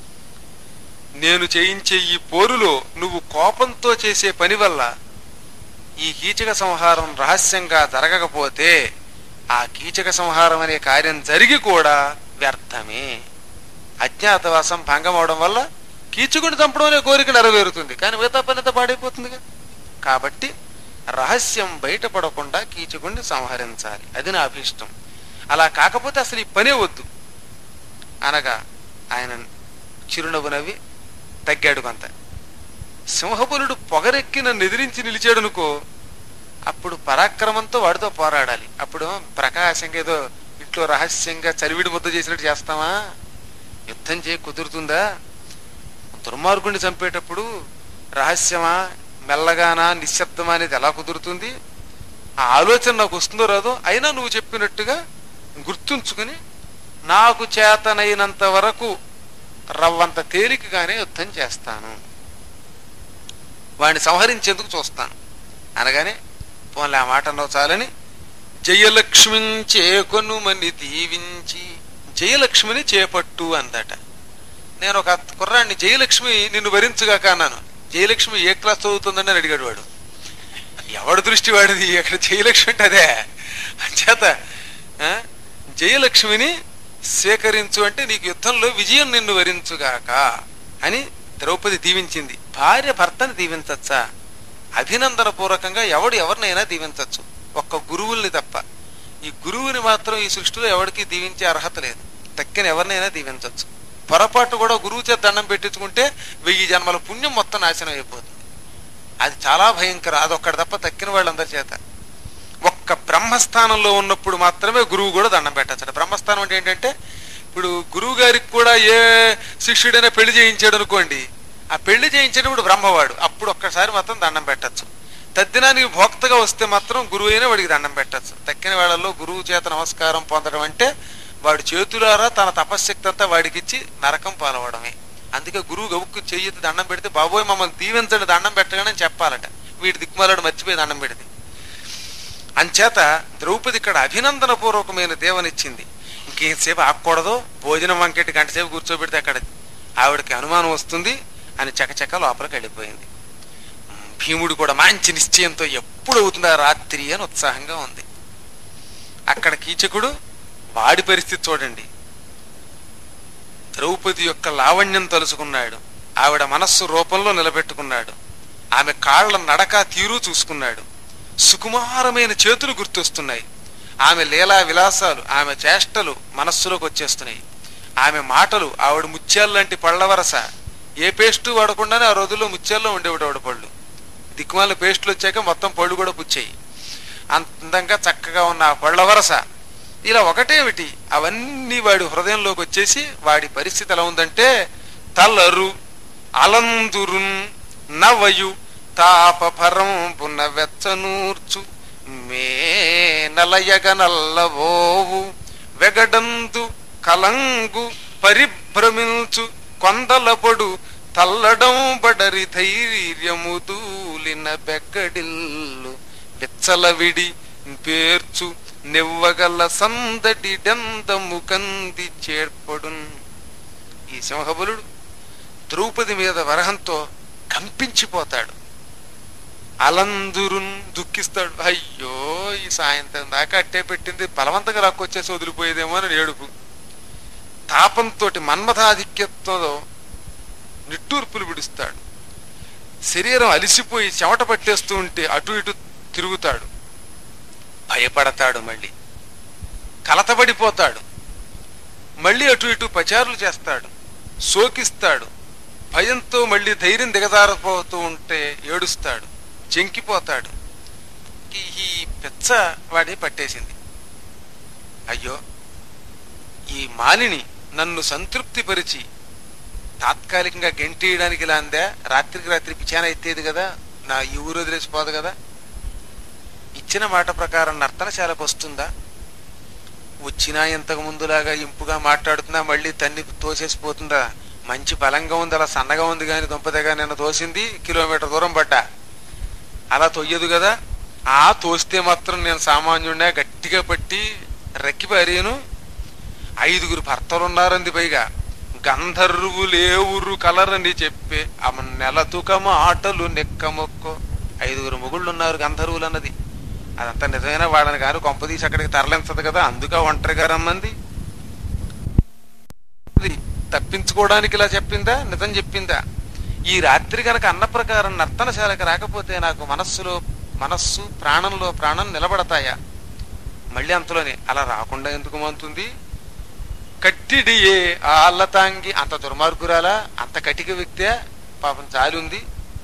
Speaker 2: నేను చేయించే ఈ పోరులో నువ్వు కోపంతో చేసే పని వల్ల ఈ కీచక సంహారం రహస్యంగా జరగకపోతే ఆ కీచక సంహారం అనే కార్యం జరిగి కూడా వ్యర్థమే అజ్ఞాతవాసం భంగం అవడం వల్ల కీచుకుని చంపడం అనే కోరిక నెరవేరుతుంది కానీ మిగతా పని అంతా పాడైపోతుందిగా కాబట్టి రహస్యం బయటపడకుండా కీచుకుని సంహరించాలి అది నా అభిష్టం అలా కాకపోతే అసలు ఈ పనే వద్దు అనగా ఆయన చిరునవ్వు నవ్వి తగ్గాడు కొంత సింహబలుడు పొగరెక్కి నన్ను ఎదిరించి నిలిచాడనుకో అప్పుడు పరాక్రమంతో వాడితో పోరాడాలి అప్పుడు ప్రకాశంగా ఏదో ఇంట్లో రహస్యంగా చరివిడి ముద్ద చేసినట్టు చేస్తామా యుద్ధం చేయ కుదురుతుందా దుర్మార్గుడిని చంపేటప్పుడు రహస్యమా మెల్లగానా నిశ్శబ్దమా అనేది ఎలా కుదురుతుంది ఆ ఆలోచన నాకు వస్తుందో రాదో అయినా నువ్వు చెప్పినట్టుగా గుర్తుంచుకుని నాకు చేతనైనంత వరకు రవ్వంత తేలికగానే యుద్ధం చేస్తాను వాడిని సంహరించేందుకు చూస్తాను అనగానే పోన్లే ఆ మాట అన్నావు చాలని జయలక్ష్మిని చేకొనుమని దీవించి జయలక్ష్మిని చేపట్టు అందట నేను ఒక కుర్రాన్ని జయలక్ష్మి నిన్ను భరించుగాక అన్నాను జయలక్ష్మి ఏ క్లాస్ చదువుతుందని అని అడిగాడు వాడు ఎవడు దృష్టి వాడిది అక్కడ జయలక్ష్మి అంటే అదే అంచేత ఆ, జయలక్ష్మిని స్వీకరించు అంటే నీకు యుద్ధంలో విజయం నిన్ను వరించుగాక అని ద్రౌపది దీవించింది భార్య భర్తని దీవించచ్చా అభినందన పూర్వకంగా ఎవడు ఎవరినైనా దీవించవచ్చు ఒక్క గురువుల్ని తప్ప ఈ గురువుని మాత్రం ఈ సృష్టిలో ఎవరికి దీవించే అర్హత లేదు తక్కిన ఎవరినైనా దీవించవచ్చు పొరపాటు కూడా గురువు చేత దండం పెట్టించుకుంటే వెయ్యి జన్మల పుణ్యం మొత్తం నాశనం అయిపోతుంది అది చాలా భయంకరం అదొక్కటి తప్ప తక్కిన వాళ్ళందరి చేత ఒక్క బ్రహ్మస్థానంలో ఉన్నప్పుడు మాత్రమే గురువు కూడా దండం పెట్టచ్చట బ్రహ్మస్థానం అంటే ఏంటంటే ఇప్పుడు గురువు గారికి కూడా ఏ శిష్యుడైనా పెళ్లి చేయించాడు అనుకోండి ఆ పెళ్లి చేయించేటప్పుడు బ్రహ్మవాడు అప్పుడు ఒక్కసారి మాత్రం దండం పెట్టచ్చు తద్దినానికి భోక్తగా వస్తే మాత్రం గురువు అయినా వాడికి దండం పెట్టచ్చు తక్కిన వేళల్లో గురువు చేత నమస్కారం పొందడం అంటే వాడి చేతులారా తన తపశ్శక్తి అంతా వాడికిచ్చి నరకం పాలవడమే అందుకే గురువు గబుక్కు చెయ్యి దండం పెడితే బాబోయ్ మమ్మల్ని దీవించండి దండం పెట్టగానే చెప్పాలట వీడి దిక్కుమాలాడు మర్చిపోయి దండం పెడితే అంచేత ద్రౌపది ఇక్కడ అభినందన పూర్వకమైన దేవనిచ్చింది ఇంకేంసేపు ఆగకూడదు భోజనం వంకెట్టి గంట సేపు కూర్చోబెడితే అక్కడ ఆవిడకి అనుమానం వస్తుంది అని చకచక లోపలికి వెళ్ళిపోయింది భీముడు కూడా మంచి నిశ్చయంతో ఎప్పుడు అవుతుందా రాత్రి అని ఉత్సాహంగా ఉంది అక్కడ కీచకుడు వాడి పరిస్థితి చూడండి ద్రౌపది యొక్క లావణ్యం తలుసుకున్నాడు ఆవిడ మనస్సు రూపంలో నిలబెట్టుకున్నాడు ఆమె కాళ్ల నడక తీరు చూసుకున్నాడు సుకుమారమైన చేతులు గుర్తొస్తున్నాయి ఆమె లీలా విలాసాలు ఆమె చేష్టలు మనస్సులోకి వచ్చేస్తున్నాయి ఆమె మాటలు ఆవిడ ముత్యాల్లాంటి పళ్ళ వరస ఏ పేస్టు వాడకుండానే ఆ రోజుల్లో ముత్యాల్లో ఉండేవాడు ఆవిడ పళ్ళు దిక్కుమాల పేస్టులు వచ్చాక మొత్తం పళ్ళు కూడా పుచ్చాయి అందంగా చక్కగా ఉన్న ఆ పళ్ళ వరస ఇలా ఒకటేమిటి అవన్నీ వాడి హృదయంలోకి వచ్చేసి వాడి పరిస్థితి ఎలా ఉందంటే తలరు అలందురున్ నవయు తాపభరం పున వెచ్చనూర్చు మే నలయగ నల్లవోవు వెగడందు కలంగు పరిభ్రమించు కొందలపొడు తల్లడం బడరి ధైర్యము దూలిన బెగ్గడిల్లు విచ్చలవిడి పేర్చు నివ్వగల సందడి డెందము కంది చేర్పడున్ ఈ సింహబలుడు ద్రౌపది మీద వరహంతో కంపించిపోతాడు అలందురున్ దుఃఖిస్తాడు అయ్యో ఈ సాయంత్రం దాకా అట్టే పెట్టింది బలవంతంగా రాకొచ్చేసి వదిలిపోయేదేమో అని ఏడుపు తాపంతో మన్మథాధిక్యత్వంలో నిట్టూర్పులు విడుస్తాడు శరీరం అలిసిపోయి చెమట పట్టేస్తూ ఉంటే అటు ఇటు తిరుగుతాడు భయపడతాడు మళ్ళీ కలతబడిపోతాడు మళ్ళీ అటు ఇటు పచారులు చేస్తాడు శోకిస్తాడు భయంతో మళ్ళీ ధైర్యం దిగజారిపోతూ ఉంటే ఏడుస్తాడు చెంకిపోతాడు ఈ- ఈ పెచ్చ వాడి పట్టేసింది అయ్యో ఈ మాలిని నన్ను సంతృప్తిపరిచి తాత్కాలికంగా గెంటేయడానికి ఇలా అందా రాత్రికి రాత్రి పిచాన ఎత్తేది కదా నా ఈ ఊరు వదిలేసిపోదు కదా ఇచ్చిన మాట ప్రకారం నర్తనశాలకు వస్తుందా వచ్చినా ఇంతకు ముందులాగా ఇంపుగా మాట్లాడుతున్నా మళ్ళీ తన్ని తోసేసిపోతుందా మంచి బలంగా ఉంది అలా సన్నగా ఉంది కానీ దుంపదగా నిన్న తోసింది కిలోమీటర్ దూరం పడ్డా అలా తొయ్యదు కదా ఆ తోస్తే మాత్రం నేను సామాన్యుడినే గట్టిగా పట్టి రెక్కి పారేను ఐదుగురు భర్తలు ఉన్నారంది పైగా గంధర్వులేవురు కలరని చెప్పే ఆమె నెలతుక మాటలు నెక్కమొక్కో ఐదుగురు మొగుళ్ళు ఉన్నారు గంధర్వులు అన్నది అదంతా నిజమైన వాడని కాదు కొంపదీసి అక్కడికి తరలించదు కదా అందుక ఒంటరిగా రమ్మంది అది తప్పించుకోవడానికి ఇలా చెప్పిందా నిజం చెప్పిందా ఈ రాత్రి గనక అన్న ప్రకారం నర్తనశాలకు రాకపోతే నాకు మనస్సులో మనస్సు ప్రాణంలో ప్రాణం నిలబడతాయా మళ్ళీ అంతలోనే అలా రాకుండా ఎందుకు మంతుంది కట్టిడియే ఆ అల్లతాంగి అంత దుర్మార్గురాలా అంత కటిక వ్యక్తే పాపం చాలి ఉంది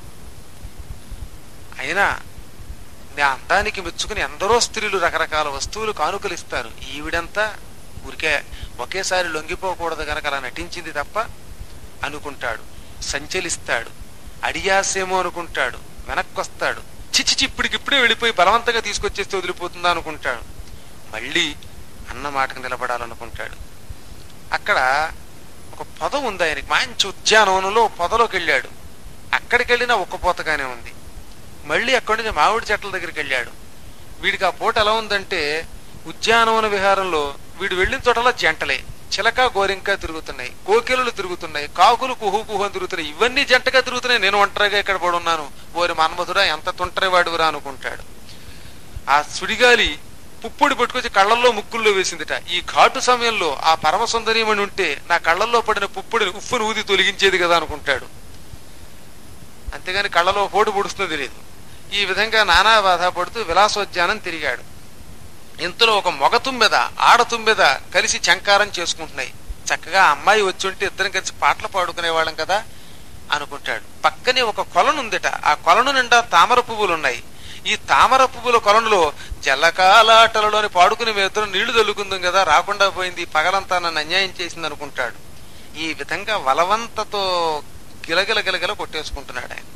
Speaker 2: అయినా నా అందానికి మెచ్చుకుని ఎందరో స్త్రీలు రకరకాల వస్తువులు కానుకలు ఇస్తారు ఈవిడంతా ఊరికే ఒకేసారి లొంగిపోకూడదు గనక అలా నటించింది తప్ప అనుకుంటాడు సంచలిస్తాడు అడియాసేమో అనుకుంటాడు వెనక్కొస్తాడు చిచ్చి ఇప్పటికిప్పుడే వెళ్ళిపోయి బలవంతంగా తీసుకొచ్చేస్తే వదిలిపోతుందా అనుకుంటాడు మళ్ళీ అన్న మాటకు నిలబడాలనుకుంటాడు అక్కడ ఒక పొద ఉంది ఆయనకి మంచి ఉద్యానవనంలో పొదలోకి వెళ్ళాడు అక్కడికి వెళ్ళినా ఒక్క పోతగానే ఉంది మళ్ళీ అక్కడి నుంచి మామిడి చెట్ల దగ్గరికి వెళ్ళాడు వీడికి ఆ పూట ఎలా ఉందంటే ఉద్యానవన విహారంలో వీడు వెళ్ళిన చోటలా జంటలే చిలక గోరింక తిరుగుతున్నాయి కోకిలలు తిరుగుతున్నాయి కాకులు కుహు కుహు అని తిరుగుతున్నాయి ఇవన్నీ జంటగా తిరుగుతున్నాయి నేను ఒంటరిగా ఇక్కడ పడి ఉన్నాను ఓరి మన్మధుడా ఎంత తుంటరి వాడివిరా అనుకుంటాడు ఆ సుడిగాలి పుప్పొడి పట్టుకొచ్చి కళ్ళల్లో ముక్కుల్లో వేసిందిట ఈ ఘాటు సమయంలో ఆ పరమ సుందరీమణి ఉంటే నా కళ్ళల్లో పడిన పుప్పొడిని ఉప్పును ఊది తొలగించేది కదా అనుకుంటాడు అంతేగాని కళ్ళలో పోటు పొడుస్తుందో తెలియదు ఈ విధంగా నానా బాధ పడుతూ విలాసోద్యానం తిరిగాడు ఇంతలో ఒక మొగ తుమ్మెద ఆడ తుమ్మెద కలిసి చంకారం చేసుకుంటున్నాయి చక్కగా ఆ అమ్మాయి వచ్చి ఉంటే ఇద్దరం కలిసి పాటలు పాడుకునే వాళ్ళం కదా అనుకుంటాడు పక్కనే ఒక కొలను ఉందిట ఆ కొలను నిండా తామర పువ్వులు ఉన్నాయి ఈ తామర పువ్వుల కొలనులో జలకాలాటలలోని పాడుకుని మేము ఇద్దరం నీళ్లు తల్లుకుందాం కదా రాకుండా పోయింది ఈ పగలంతా నన్ను అన్యాయం చేసింది అనుకుంటాడు ఈ విధంగా వలవంతతో గిలగిల గిలగిల కొట్టేసుకుంటున్నాడు ఆయన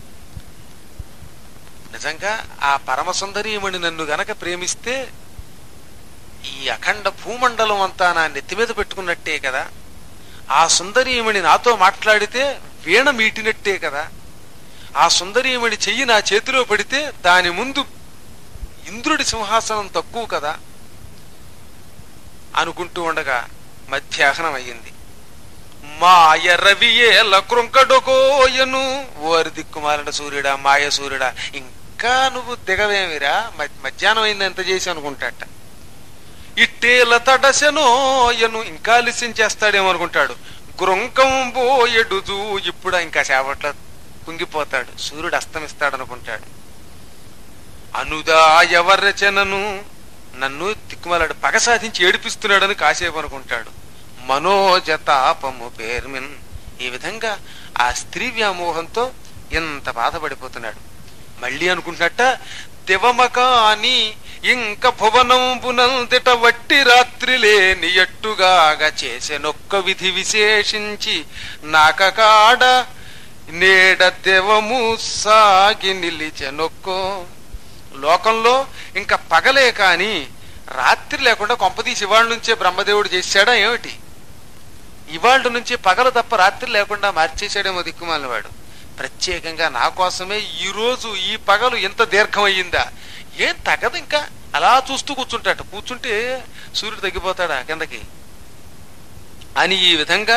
Speaker 2: నిజంగా ఆ పరమ సుందరీమణి నన్ను గనక ప్రేమిస్తే ఈ అఖండ భూమండలం అంతా నా నెత్తి మీద పెట్టుకున్నట్టే కదా ఆ సుందరీమణి నాతో మాట్లాడితే వీణ మీటినట్టే కదా ఆ సుందరీమణి చెయ్యి నా చేతిలో పడితే దాని ముందు ఇంద్రుడి సింహాసనం తక్కువ కదా అనుకుంటూ ఉండగా మధ్యాహ్నం అయ్యింది మాయ రవియేల కృంకడొకోయను ఓరి దిక్కుమాలిన సూర్యుడా మాయ సూర్యుడా ఇంకా నువ్వు దిగవేమిరా మ- మధ్యాహ్నం అయింది ఎంత చేసి అనుకుంటాట ఇట్టేల తడసెనోయను ఇంకా లిసిన్ చేస్తాడేమో అనుకుంటాడు గృంకంబోయెడుజు ఇప్పుడు ఇంకా సేపట్లో కుంగిపోతాడు సూర్యుడు అస్తమిస్తాడు అనుకుంటాడు అనుదా ఎవరచనను నన్ను తిక్కుమలాడు పగ సాధించి ఏడిపిస్తున్నాడని కాసేపు అనుకుంటాడు మనోజతాపము పేర్మిన్ ఈ విధంగా ఆ స్త్రీ వ్యామోహంతో ఎంత బాధపడిపోతున్నాడు మళ్ళీ అనుకుంటున్నట్ట దివమకాని ఇంక భువనంబునందిట వట్టి రాత్రి లేని ఎట్టుగాగా చేసెనొక్క విధి విశేషించి నాకకాడ నేడ దివము సాగి నిలిచెనొక్కో లోకంలో ఇంకా పగలే కాని రాత్రి లేకుండా కొంపదీసి ఇవాళ నుంచే బ్రహ్మదేవుడు చేశాడా ఏమిటి ఇవాళ నుంచి పగలు తప్ప రాత్రి లేకుండా మార్చేశాడేమో దిక్కుమాలిన వాడు ప్రత్యేకంగా నా కోసమే ఈ రోజు ఈ పగలు ఇంత దీర్ఘం అయ్యిందా ఏం తగదు ఇంకా అలా చూస్తూ కూర్చుంటాడు కూర్చుంటే సూర్యుడు తగ్గిపోతాడా కిందకి అని ఈ విధంగా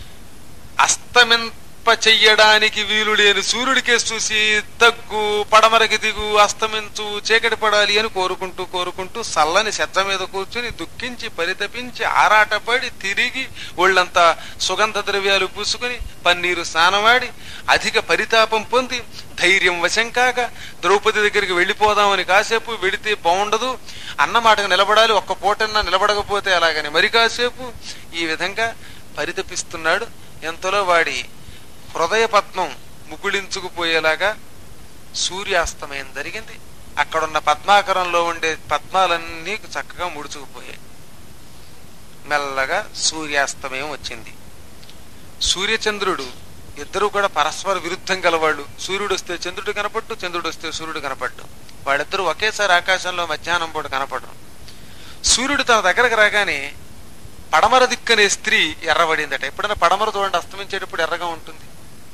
Speaker 2: అస్తమింప చెయ్యడానికి వీలు లేని సూర్యుడికే చూసి తగ్గు పడమరకి దిగు అస్తమించు చీకటి పడాలి అని కోరుకుంటూ కోరుకుంటూ సల్లని సెత్త మీద కూర్చుని దుఃఖించి పరితపించి ఆరాటపడి తిరిగి ఒళ్ళంతా సుగంధ ద్రవ్యాలు పూసుకుని పన్నీరు స్నానమాడి అధిక పరితాపం పొంది ధైర్యం వశం కాక ద్రౌపది దగ్గరికి వెళ్ళిపోదామని కాసేపు వెడితే బాగుండదు అన్న మాటకు నిలబడాలి ఒక్క పూటన్నా నిలబడకపోతే అలాగని మరి కాసేపు ఈ విధంగా పరితపిస్తున్నాడు ఎంతలో వాడి హృదయపద్మం ముగుళించుకుపోయేలాగా సూర్యాస్తమయం జరిగింది అక్కడున్న పద్మాకరంలో ఉండే పద్మాలన్నీ చక్కగా ముడుచుకుపోయాయి మెల్లగా సూర్యాస్తమయం వచ్చింది సూర్యచంద్రుడు ఇద్దరు కూడా పరస్పర విరుద్ధం గలవాళ్ళు సూర్యుడు వస్తే చంద్రుడు కనపట్టు చంద్రుడు వస్తే సూర్యుడు కనపడ్డు వాళ్ళిద్దరూ ఒకేసారి ఆకాశంలో మధ్యాహ్నం పూట కనపడరు సూర్యుడు తన దగ్గరకు రాగానే పడమర దిక్కనే స్త్రీ ఎర్రబడిందట ఎప్పుడైనా పడమర చూడండి అస్తమించేటప్పుడు ఎర్రగా ఉంటుంది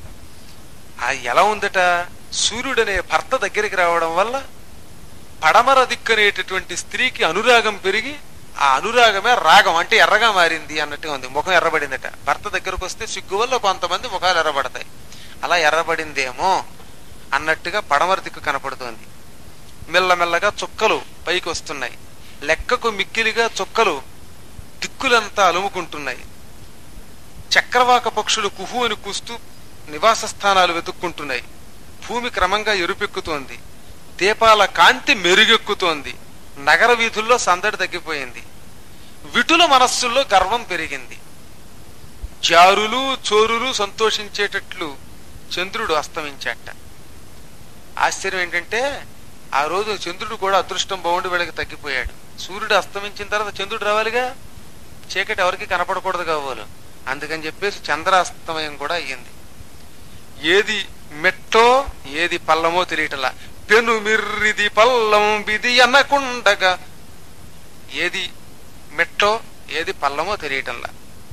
Speaker 2: ఆ ఎలా ఉందట సూర్యుడనే భర్త దగ్గరికి రావడం వల్ల పడమర దిక్కనేటటువంటి స్త్రీకి అనురాగం పెరిగి ఆ అనురాగమే రాగం అంటే ఎర్రగా మారింది అన్నట్టుగా ఉంది ముఖం ఎర్రబడిందట భర్త దగ్గరకు వస్తే సిగ్గు వల్ల కొంతమంది ముఖాలు ఎర్రబడతాయి అలా ఎర్రబడిందేమో అన్నట్టుగా పడమర దిక్కు కనపడుతోంది మెల్లమెల్లగా చుక్కలు పైకి వస్తున్నాయి లెక్కకు మిక్కిలిగా చుక్కలు దిక్కులంతా అలుముకుంటున్నాయి చక్రవాక పక్షులు కుహు అని కూస్తూ నివాస స్థానాలు వెతుక్కుంటున్నాయి భూమి క్రమంగా ఎరుపెక్కుతోంది దీపాల కాంతి మెరుగెక్కుతోంది నగర వీధుల్లో సందడి తగ్గిపోయింది విటుల మనస్సుల్లో గర్వం పెరిగింది జారులు చోరులు సంతోషించేటట్లు చంద్రుడు అస్తమించాట ఆశ్చర్యం ఏంటంటే ఆ రోజు చంద్రుడు కూడా అదృష్టం బాగుండి వీళ్ళకి తగ్గిపోయాడు సూర్యుడు అస్తమించిన తర్వాత చంద్రుడు రావాలిగా చీకటి ఎవరికి కనపడకూడదు కావాలి అందుకని చెప్పేసి చంద్రాస్తమయం కూడా అయ్యింది ఏది మెట్టో ఏది పల్లమో తెలియటలా పెను మిర్రిది పల్లం బిది అనకుండగా ఏది మెట్టో ఏది పల్లమో తెలియటంలా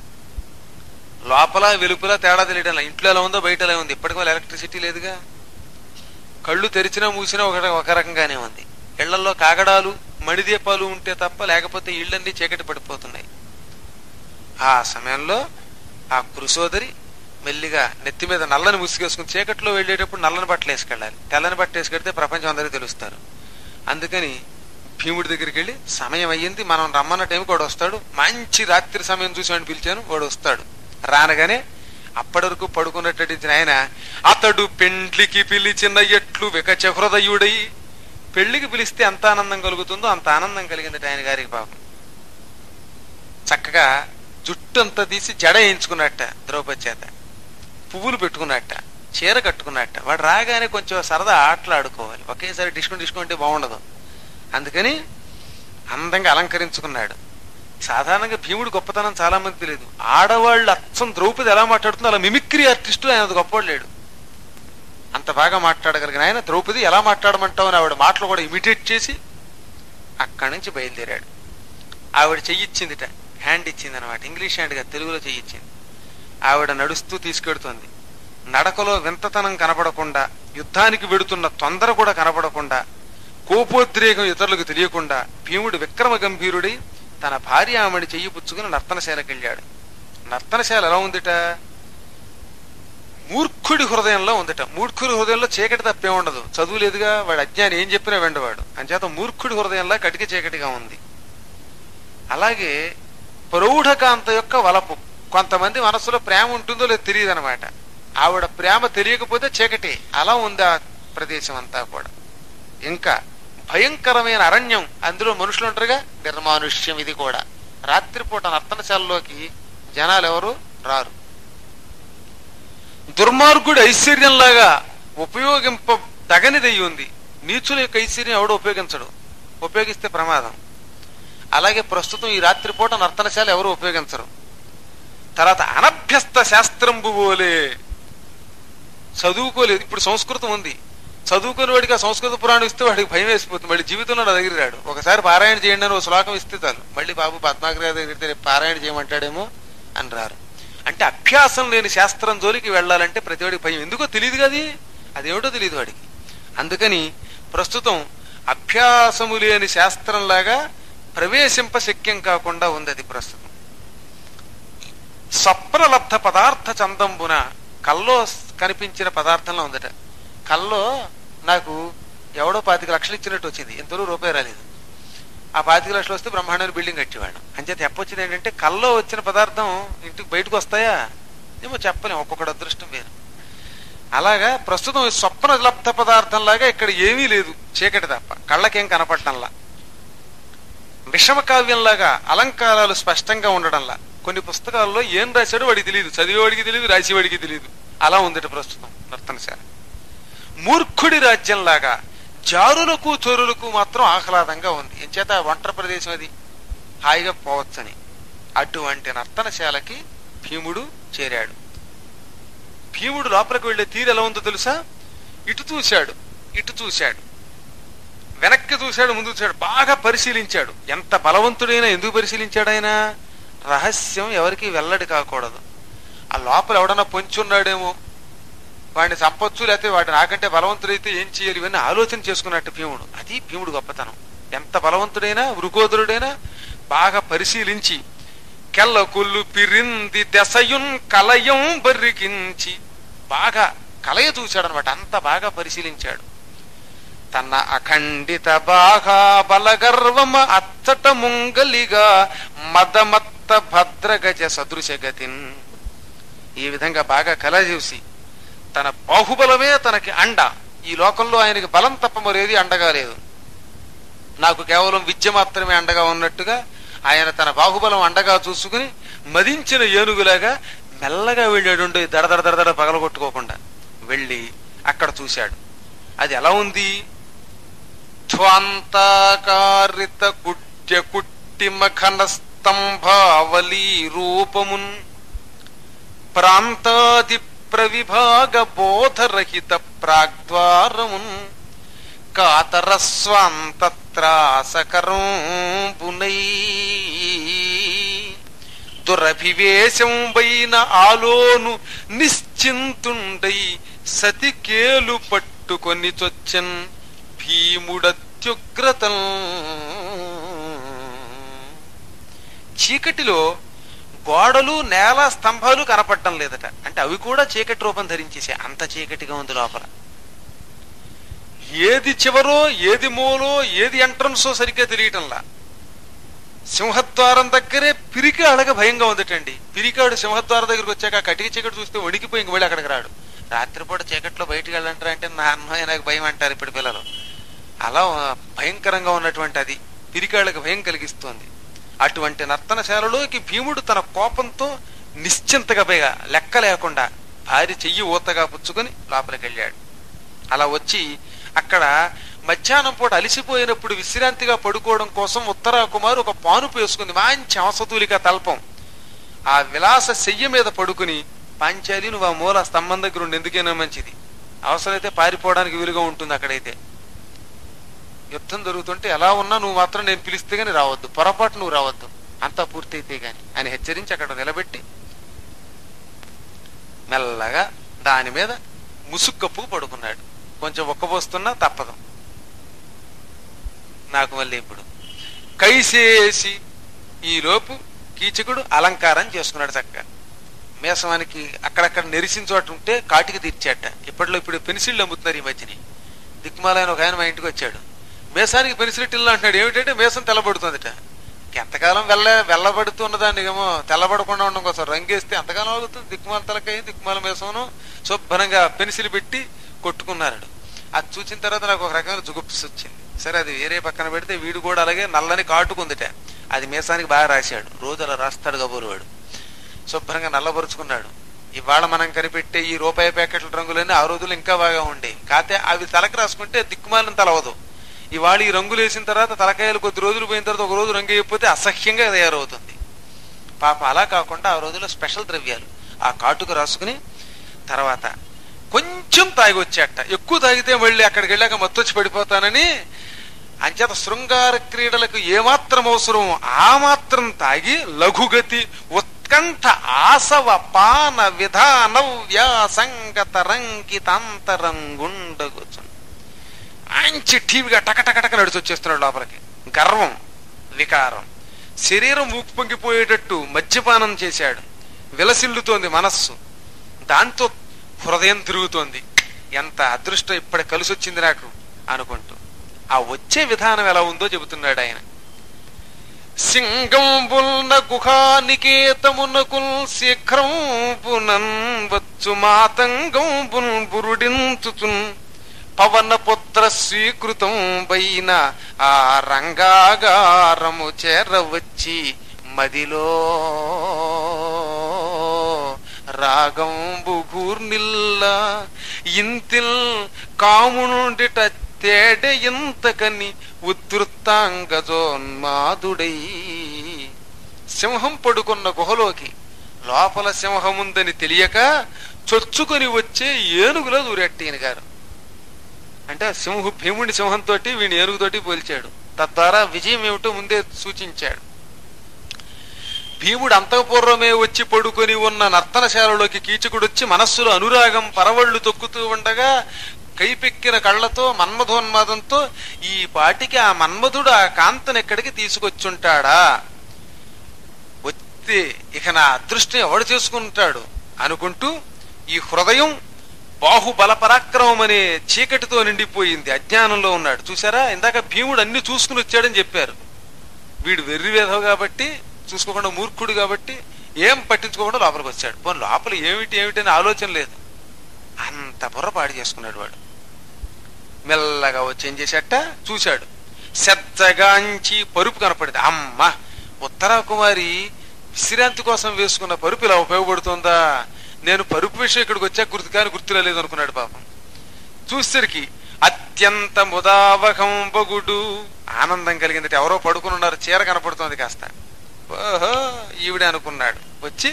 Speaker 2: లోపల వెలుపుల తేడా తెలియటంలా ఇంట్లో ఎలా ఉందో బయట ఎలా ఉంది ఇప్పటికీ వాళ్ళ ఎలక్ట్రిసిటీ లేదుగా కళ్ళు తెరిచినా మూసినా ఒక ఒక రకంగానే ఉంది ఇళ్లలో కాగడాలు మడిదీపాలు ఉంటే తప్ప లేకపోతే ఇళ్ళన్నీ చీకటి పడిపోతున్నాయి ఆ సమయంలో ఆ కురుసోదరి మెల్లిగా నెత్తి మీద నల్లని ముసుగేసుకుని చీకట్లో వెళ్ళేటప్పుడు నల్లని బట్టలు వేసుకెళ్ళాలి తెల్లని బట్టలు వేసుకెడితే ప్రపంచం అందరికీ తెలుస్తారు అందుకని భీముడి దగ్గరికి వెళ్ళి సమయం అయ్యింది మనం రమ్మన్న టైంకి వాడు వస్తాడు మంచి రాత్రి సమయం చూసి వాడిని పిలిచాను వాడు వస్తాడు రానగానే అప్పటి వరకు పడుకున్నట్టు ఆయన అతడు పెండ్లికి పిలిచిన ఎట్లు వికచ హృదయుడై పెళ్లికి పిలిస్తే ఎంత ఆనందం కలుగుతుందో అంత ఆనందం కలిగింది ఆయన గారికి పాపం చక్కగా జుట్టు అంతా తీసి జడ వేయించుకున్నట్ట ద్రౌపది చేత పువ్వులు పెట్టుకున్నట్ట చీర కట్టుకున్నట్ట వాడు రాగానే కొంచెం సరదా ఆటలు ఆడుకోవాలి ఒకేసారి డిస్కౌంట్ డిస్కౌంట్ అంటే బాగుండదు అందుకని అందంగా అలంకరించుకున్నాడు సాధారణంగా భీముడు గొప్పతనం చాలా మంది తెలియదు ఆడవాళ్ళు అచ్చం ద్రౌపది ఎలా మాట్లాడుతుందో అలా మిమిక్రీ ఆర్టిస్టు ఆయన గొప్పవాడు లేడు అంత బాగా మాట్లాడగలిగిన ఆయన ద్రౌపది ఎలా మాట్లాడమంటావు అని ఆవిడ మాటలు కూడా ఇమిటేట్ చేసి అక్కడి నుంచి బయలుదేరాడు ఆవిడ చెయ్యిచ్చిందిట హ్యాండ్ ఇచ్చింది అనమాట ఇంగ్లీష్ హ్యాండ్గా తెలుగులో చెయ్యిచ్చింది ఆవిడ నడుస్తూ తీసుకెడుతోంది నడకలో వింతతనం కనపడకుండా యుద్ధానికి వెడుతున్న తొందర కూడా కనపడకుండా కోపోద్రేకం ఇతరులకు తెలియకుండా భీముడు విక్రమ గంభీరుడై తన భార్య ఆమెడి చెయ్యి పుచ్చుకుని నర్తనశాలకు వెళ్ళాడు నర్తనశాల ఎలా ఉందిట మూర్ఖుడి హృదయంలో ఉందట మూర్ఖుడి హృదయంలో చీకటి తప్పే ఉండదు చదువు లేదుగా వాడు అజ్ఞాని ఏం చెప్పినా వెండవాడు అంచేత మూర్ఖుడి హృదయంలో కటిక చీకటిగా ఉంది అలాగే ప్రౌఢకాంత యొక్క వలపు కొంతమంది మనసులో ప్రేమ ఉంటుందో లేదో తెలియదు అనమాట ఆవిడ ప్రేమ తెలియకపోతే చీకటి అలా ఉంది ఆ ప్రదేశం అంతా కూడా ఇంకా భయంకరమైన అరణ్యం అందులో మనుషులు ఉంటారుగా నిర్మానుష్యం ఇది కూడా రాత్రిపూట నర్తనశాలలోకి జనాలు ఎవరు రారు దుర్మార్గుడు ఐశ్వర్యంలాగా ఉపయోగింప తగనిదయ్యి ఉంది నీచుల యొక్క ఐశ్వర్యం ఎవడు ఉపయోగించడు ఉపయోగిస్తే ప్రమాదం అలాగే ప్రస్తుతం ఈ రాత్రిపూట నర్తనశాల ఎవరు ఉపయోగించరు తర్వాత అనభ్యస్త శాస్త్రంబు పోలే చదువుకోలేదు ఇప్పుడు సంస్కృతం ఉంది చదువుకుని వాడికి ఆ సంస్కృత పురాణం ఇస్తే వాడికి భయం వేసిపోతుంది మళ్ళీ జీవితంలో నా దగ్గర రాడు ఒకసారి పారాయణ చేయండి అని ఒక శ్లోకం ఇస్తే చాలు మళ్ళీ బాబు పద్మాగ్రహ దగ్గర రేపు పారాయణ చేయమంటాడేమో అని రారు అంటే అభ్యాసం లేని శాస్త్రం జోలికి వెళ్ళాలంటే ప్రతివాడికి భయం ఎందుకో తెలియదు కది అదేమిటో తెలియదు వాడికి అందుకని ప్రస్తుతం అభ్యాసము లేని శాస్త్రంలాగా ప్రవేశింప శక్యం కాకుండా ఉంది అది ప్రస్తుతం స్వప్నలబ్ధ పదార్థ చందంబున కల్లో కనిపించిన పదార్థంలో ఉందట కల్లో నాకు ఎవడో పాతిక లక్షలు ఇచ్చినట్టు వచ్చింది ఇంతవరకు రూపాయి రాలేదు ఆ పాతిక లక్షలు వస్తే బ్రహ్మాండమైన బిల్డింగ్ కట్టేవాడు అంచేత చెప్పొచ్చింది ఏంటంటే కల్లో వచ్చిన పదార్థం ఇంటికి బయటకు వస్తాయా ఏమో చెప్పలేం ఒక్కొక్కటి అదృష్టం వేరు అలాగా ప్రస్తుతం ఈ స్వప్న లబ్ధ పదార్థం లాగా ఇక్కడ ఏమీ లేదు చీకటి తప్ప కళ్ళకేం కనపడటంలా విషమ కావ్యంలాగా అలంకారాలు స్పష్టంగా ఉండడంలా కొన్ని పుస్తకాల్లో ఏం రాశాడో వాడికి తెలియదు చదివేవాడికి తెలియదు రాసేవాడికి తెలియదు అలా ఉందట ప్రస్తుతం నర్తనశాల మూర్ఖుడి రాజ్యంలాగా జారులకు చోరులకు మాత్రం ఆహ్లాదంగా ఉంది ఎంచేత ఒంటరి ప్రదేశం అది హాయిగా పోవచ్చని అటువంటి నర్తనశాలకి భీముడు చేరాడు భీముడు లోపలికి వెళ్లే తీరు ఎలా ఉందో తెలుసా ఇటు చూశాడు ఇటు చూశాడు వెనక్కి చూశాడు ముందు చూశాడు బాగా పరిశీలించాడు ఎంత బలవంతుడైనా ఎందుకు పరిశీలించాడు ఆయన రహస్యం ఎవరికి వెల్లడి కాకూడదు ఆ లోపల ఎవడన్నా పొంచున్నాడేమో వాడిని చంపొచ్చు లేకపోతే వాడు నాకంటే బలవంతుడైతే ఏం చేయాలి ఇవన్నీ ఆలోచన చేసుకున్నట్టు భీముడు అది భీముడు గొప్పతనం ఎంత బలవంతుడైనా వృకోదరుడైనా బాగా పరిశీలించి కెల్ల కొల్లు పిరింది దశయున్ కలయం బర్రికించి బాగా కలయ చూశాడనమాట అంత బాగా పరిశీలించాడు తన అఖండిత బాగా బలగర్వమ అచ్చట ముంగలిగా మదమత్త భద్రగజ సదృశగతిన్ ఈ విధంగా బాగా కల చూసి తన బాహుబలమే తనకి అండ ఈ లోకంలో ఆయనకి బలం తప్ప మరేది అండగా లేదు నాకు కేవలం విద్య మాత్రమే అండగా ఉన్నట్టుగా ఆయన తన బాహుబలం అండగా చూసుకుని మదించిన ఏనుగులాగా మెల్లగా వెళ్ళాడు దడదడ దడదడ పగలగొట్టుకోకుండా వెళ్ళి అక్కడ చూశాడు అది ఎలా ఉంది ధ్వాంతాకారిత కుట్య కుట్టిమ ఘన స్తంభావళీ రూపమున్ ప్రాంతాది ప్రవిభాగ బోధరహిత ప్రాగ్ద్వారమున్ కాతరస్వాంతత్రాసకరం పునై దురభివేశం వైన ఆలోను నిశ్చింతుండై సతికేలు పట్టుకొని చొచ్చన్ భీముడత్యుగ్రతం చీకటిలో గోడలు నేల స్తంభాలు కనపడటం లేదట అంటే అవి కూడా చీకటి రూపం ధరించేసే అంత చీకటిగా ఉంది లోపల ఏది చివరో ఏది మూలో ఏది ఎంట్రన్సో సరిగ్గా తెలియటంలా సింహద్వారం దగ్గరే పిరికి అడగ భయంగా ఉందటండి పిరికాడు సింహద్వారం దగ్గరికి వచ్చాక ఆ కటిక చీకటి చూస్తే వణికిపోయి ఇంక వెళ్ళి అక్కడికి రాడు రాత్రిపూట చీకట్లో బయటికి వెళ్ళంటారా అంటే నా అన్నయ్య నాకు భయం అంటారు ఇప్పుడు పిల్లలు అలా భయంకరంగా ఉన్నటువంటి అది పిరికాళ్ళకి భయం కలిగిస్తోంది అటువంటి నర్తనశాలలోకి భీముడు తన కోపంతో నిశ్చింతగా పైగా లెక్క లేకుండా భార్య చెయ్యి ఊతగా పుచ్చుకొని లోపలికి వెళ్ళాడు అలా వచ్చి అక్కడ మధ్యాహ్నం పూట అలిసిపోయినప్పుడు విశ్రాంతిగా పడుకోవడం కోసం ఉత్తరా కుమారు ఒక పానుపు వేసుకుంది మంచి అవసతూలిక తల్పం ఆ విలాస శయ్య మీద పడుకుని పాంచాలి నువ్వు ఆ మూల స్తంభం దగ్గర ఉండి ఎందుకైనా మంచిది అవసరమైతే పారిపోవడానికి వీలుగా ఉంటుంది అక్కడైతే యుద్ధం జరుగుతుంటే ఎలా ఉన్నా నువ్వు మాత్రం నేను పిలిస్తే గాని రావద్దు పొరపాటు నువ్వు రావద్దు అంతా పూర్తయితే గాని అని హెచ్చరించి అక్కడ నిలబెట్టి మెల్లగా దాని మీద ముసుక్కప్పుకు పడుకున్నాడు కొంచెం ఒక్కబోస్తున్నా తప్పదు నాకు మళ్ళీ ఇప్పుడు కైసేసి ఈలోపు కీచకుడు అలంకారం చేసుకున్నాడు చక్కగా మేసమానికి అక్కడక్కడ నెరిసిన చోట ఉంటే కాటికి తీర్చాట ఇప్పట్లో ఇప్పుడు పెన్సిళ్ళు అమ్ముతున్నారు ఈ మధ్యని దిక్మాలైన ఒక ఆయన మా ఇంటికి వచ్చాడు మేసానికి పెన్సిల్ టిల్లు అంటున్నాడు ఏమిటంటే మేసం తెల్లబడుతుందట
Speaker 3: ఎంతకాలం వెళ్ళ వెళ్ళబడుతున్న దాన్ని ఏమో తెల్లబడకుండా ఉండడం కోసం రంగేస్తే ఎంతకాలం అవుతుంది దిక్కుమాల తలకాయ దిక్కుమాల మేసమును శుభ్రంగా పెన్సిల్ పెట్టి కొట్టుకున్నాడు అది చూసిన తర్వాత నాకు ఒక రకమైన జుగుప్స్ వచ్చింది సరే అది వేరే పక్కన పెడితే వీడు కూడా అలాగే నల్లని కాటుకుందిట అది మీసానికి బాగా రాశాడు రోజు అలా రాస్తాడు కబూరు వాడు శుభ్రంగా నల్లబరుచుకున్నాడు ఇవాళ మనం కనిపెట్టే ఈ రూపాయి ప్యాకెట్ల రంగులన్నీ ఆ రోజులు ఇంకా బాగా ఉండేవి కాకపోతే అవి తలకి రాసుకుంటే దిక్కుమాలిన తలవదు ఇవాళ ఈ రంగులు వేసిన తర్వాత తలకాయలు కొద్ది రోజులు పోయిన తర్వాత ఒక రోజు రంగు వేయకపోతే అసహ్యంగా తయారవుతుంది పాప అలా కాకుండా ఆ రోజుల్లో స్పెషల్ ద్రవ్యాలు ఆ కాటుకు రాసుకుని తర్వాత కొంచెం తాగి వచ్చేట ఎక్కువ తాగితే మళ్ళీ అక్కడికి వెళ్ళాక మత్తొచ్చి పడిపోతానని అంచేత శృంగార క్రీడలకు ఏమాత్రం అవసరం ఆ మాత్రం తాగి లఘుగతి ఉత్కంఠ ఆసవ పాన విధాన వ్యాసంగత రంకితాంతరంగుండగుచు మంచి టీవీగా టకటకటక నడిచి వచ్చేస్తున్నాడు లోపలికి గర్వం వికారం శరీరం ఊపు పొంగిపోయేటట్టు మద్యపానం చేశాడు విలసిల్లుతోంది మనస్సు దాంతో హృదయం తిరుగుతోంది ఎంత అదృష్టం ఇప్పటి కలిసి వచ్చింది నాకు అనుకుంటూ ఆ వచ్చే విధానం ఎలా ఉందో చెబుతున్నాడు ఆయన సింగంబుల్న గుహానికేతమునకుల్ శీఘ్రంబునన్ వచ్చు మాతంగంబుల్ బురుడించుచున్ పవన పుత్ర స్వీకృతం పైన ఆ రంగాగారము చేరవచ్చి మదిలో రాగంబు గూర్నిల్ల ఇంతిల్ కామునుండిట తేడ ఇంతకని ఉద్ధృత్తాంగజోన్మాదుడై సింహం పడుకున్న గుహలోకి లోపల సింహముందని తెలియక చొచ్చుకొని వచ్చే ఏనుగులో దూరెట్ట ఈయన గారు అంటే సింహు భీముడి సింహంతో వీడిని ఏనుగుతోటి పోల్చాడు తద్వారా విజయం ఏమిటో ముందే సూచించాడు భీముడు అంతఃపూర్వమే వచ్చి పడుకొని ఉన్న నర్తనశాలలోకి కీచకుడొచ్చి మనస్సులో అనురాగం పరవళ్లు తొక్కుతూ ఉండగా కైపెక్కిన కళ్ళతో మన్మధోన్మాదంతో ఈ పాటికి ఆ మన్మధుడు ఆ కాంతను ఎక్కడికి తీసుకొచ్చుంటాడా వచ్చి ఇక నా అదృష్టం ఎవడు చేసుకుంటాడు అనుకుంటూ ఈ హృదయం బాహుబల పరాక్రమం అనే చీకటితో నిండిపోయింది అజ్ఞానంలో ఉన్నాడు చూసారా ఇందాక భీముడు అన్ని చూసుకుని వచ్చాడని చెప్పారు వీడు వెర్రి వేధవ కాబట్టి చూసుకోకుండా మూర్ఖుడు కాబట్టి ఏం పట్టించుకోకుండా లోపలికి వచ్చాడు పోనీ లోపల ఏమిటి ఏమిటి అని ఆలోచన లేదు అంత బుర్ర పాడు చేసుకున్నాడు వాడు మెల్లగా వచ్చి ఏం చేశాట చూశాడు సెచ్చగాంచి పరుపు కనపడింది అమ్మ ఉత్తరా కుమారి విశ్రాంతి కోసం వేసుకున్న పరుపు ఇలా ఉపయోగపడుతుందా నేను పరుపు విషయం ఇక్కడికి వచ్చా గుర్తు కానీ గుర్తులో లేదు అనుకున్నాడు పాపం చూసేసరికి అత్యంత ముదావహం బగుడు ఆనందం కలిగింది ఎవరో పడుకుని ఉన్నారు చీర కనపడుతోంది కాస్త ఓహో ఈవిడే అనుకున్నాడు వచ్చి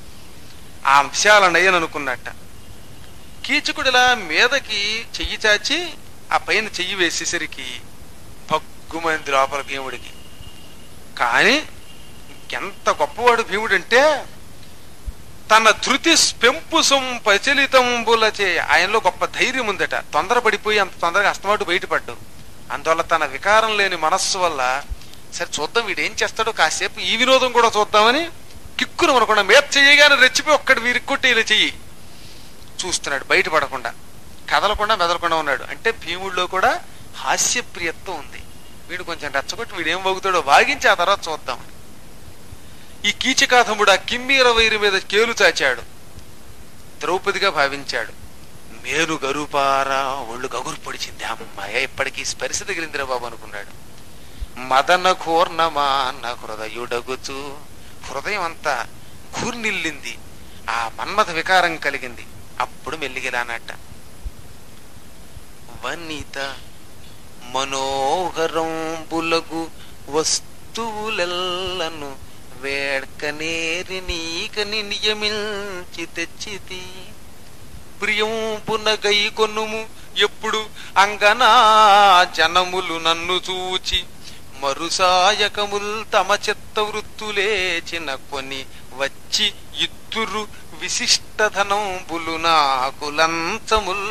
Speaker 3: ఆ విశాలనయ్యని అనుకున్నట్ట కీచకుడు ఇలా మీదకి చెయ్యి చాచి ఆ పైన చెయ్యి వేసేసరికి భగ్గుమంది లోపల భీముడికి కానీ ఎంత గొప్పవాడు భీముడంటే తన ధృతి పెంపు ప్రచలితంబుల చే ఆయనలో గొప్ప ధైర్యం ఉందట తొందరపడిపోయి అంత తొందరగా అస్తమాటు బయటపడ్డు అందువల్ల తన వికారం లేని మనస్సు వల్ల సరే చూద్దాం వీడు ఏం చేస్తాడో కాసేపు ఈ వినోదం కూడా చూద్దామని కిక్కును మనకుండా మీద చేయగానే రెచ్చిపోయి ఒక్కడి వీరికొట్టి ఇలా చెయ్యి చూస్తున్నాడు బయటపడకుండా కదలకుండా మెదలకుండా ఉన్నాడు అంటే భీముడిలో కూడా హాస్యప్రియత్వం ఉంది వీడు కొంచెం రెచ్చగొట్టి వీడు ఏం వగుతాడో వాగించి ఆ తర్వాత చూద్దాం ఈ కీచకాథముడు ఆ కిమ్మీర వైరు మీద కేలు చాచాడు ద్రౌపదిగా భావించాడు మేలు గరుపారా ఒళ్ళు గగురు పొడిచింది అమ్మాయ ఇప్పటికీ స్పర్శ తగిలిందిరా బాబు అనుకున్నాడు మదన ఘోర్ణమాన హృదయుడగుచు హృదయం అంతా ఘూర్నిల్లింది ఆ మన్మథ వికారం కలిగింది అప్పుడు మెల్లిగిలానట వనిత మనోహరం బులగు వస్తువులెల్లను వేడ్కనేరి నీకని నియమించి తెచ్చితి ప్రియం పునగై కొనుము ఎప్పుడు అంగనా జనములు నన్ను చూచి మరుసాయకముల్ తమ చిత్త వృత్తులేచిన కొని వచ్చి ఇద్దురు విశిష్ట ధనంబులు నాకు లంచముల్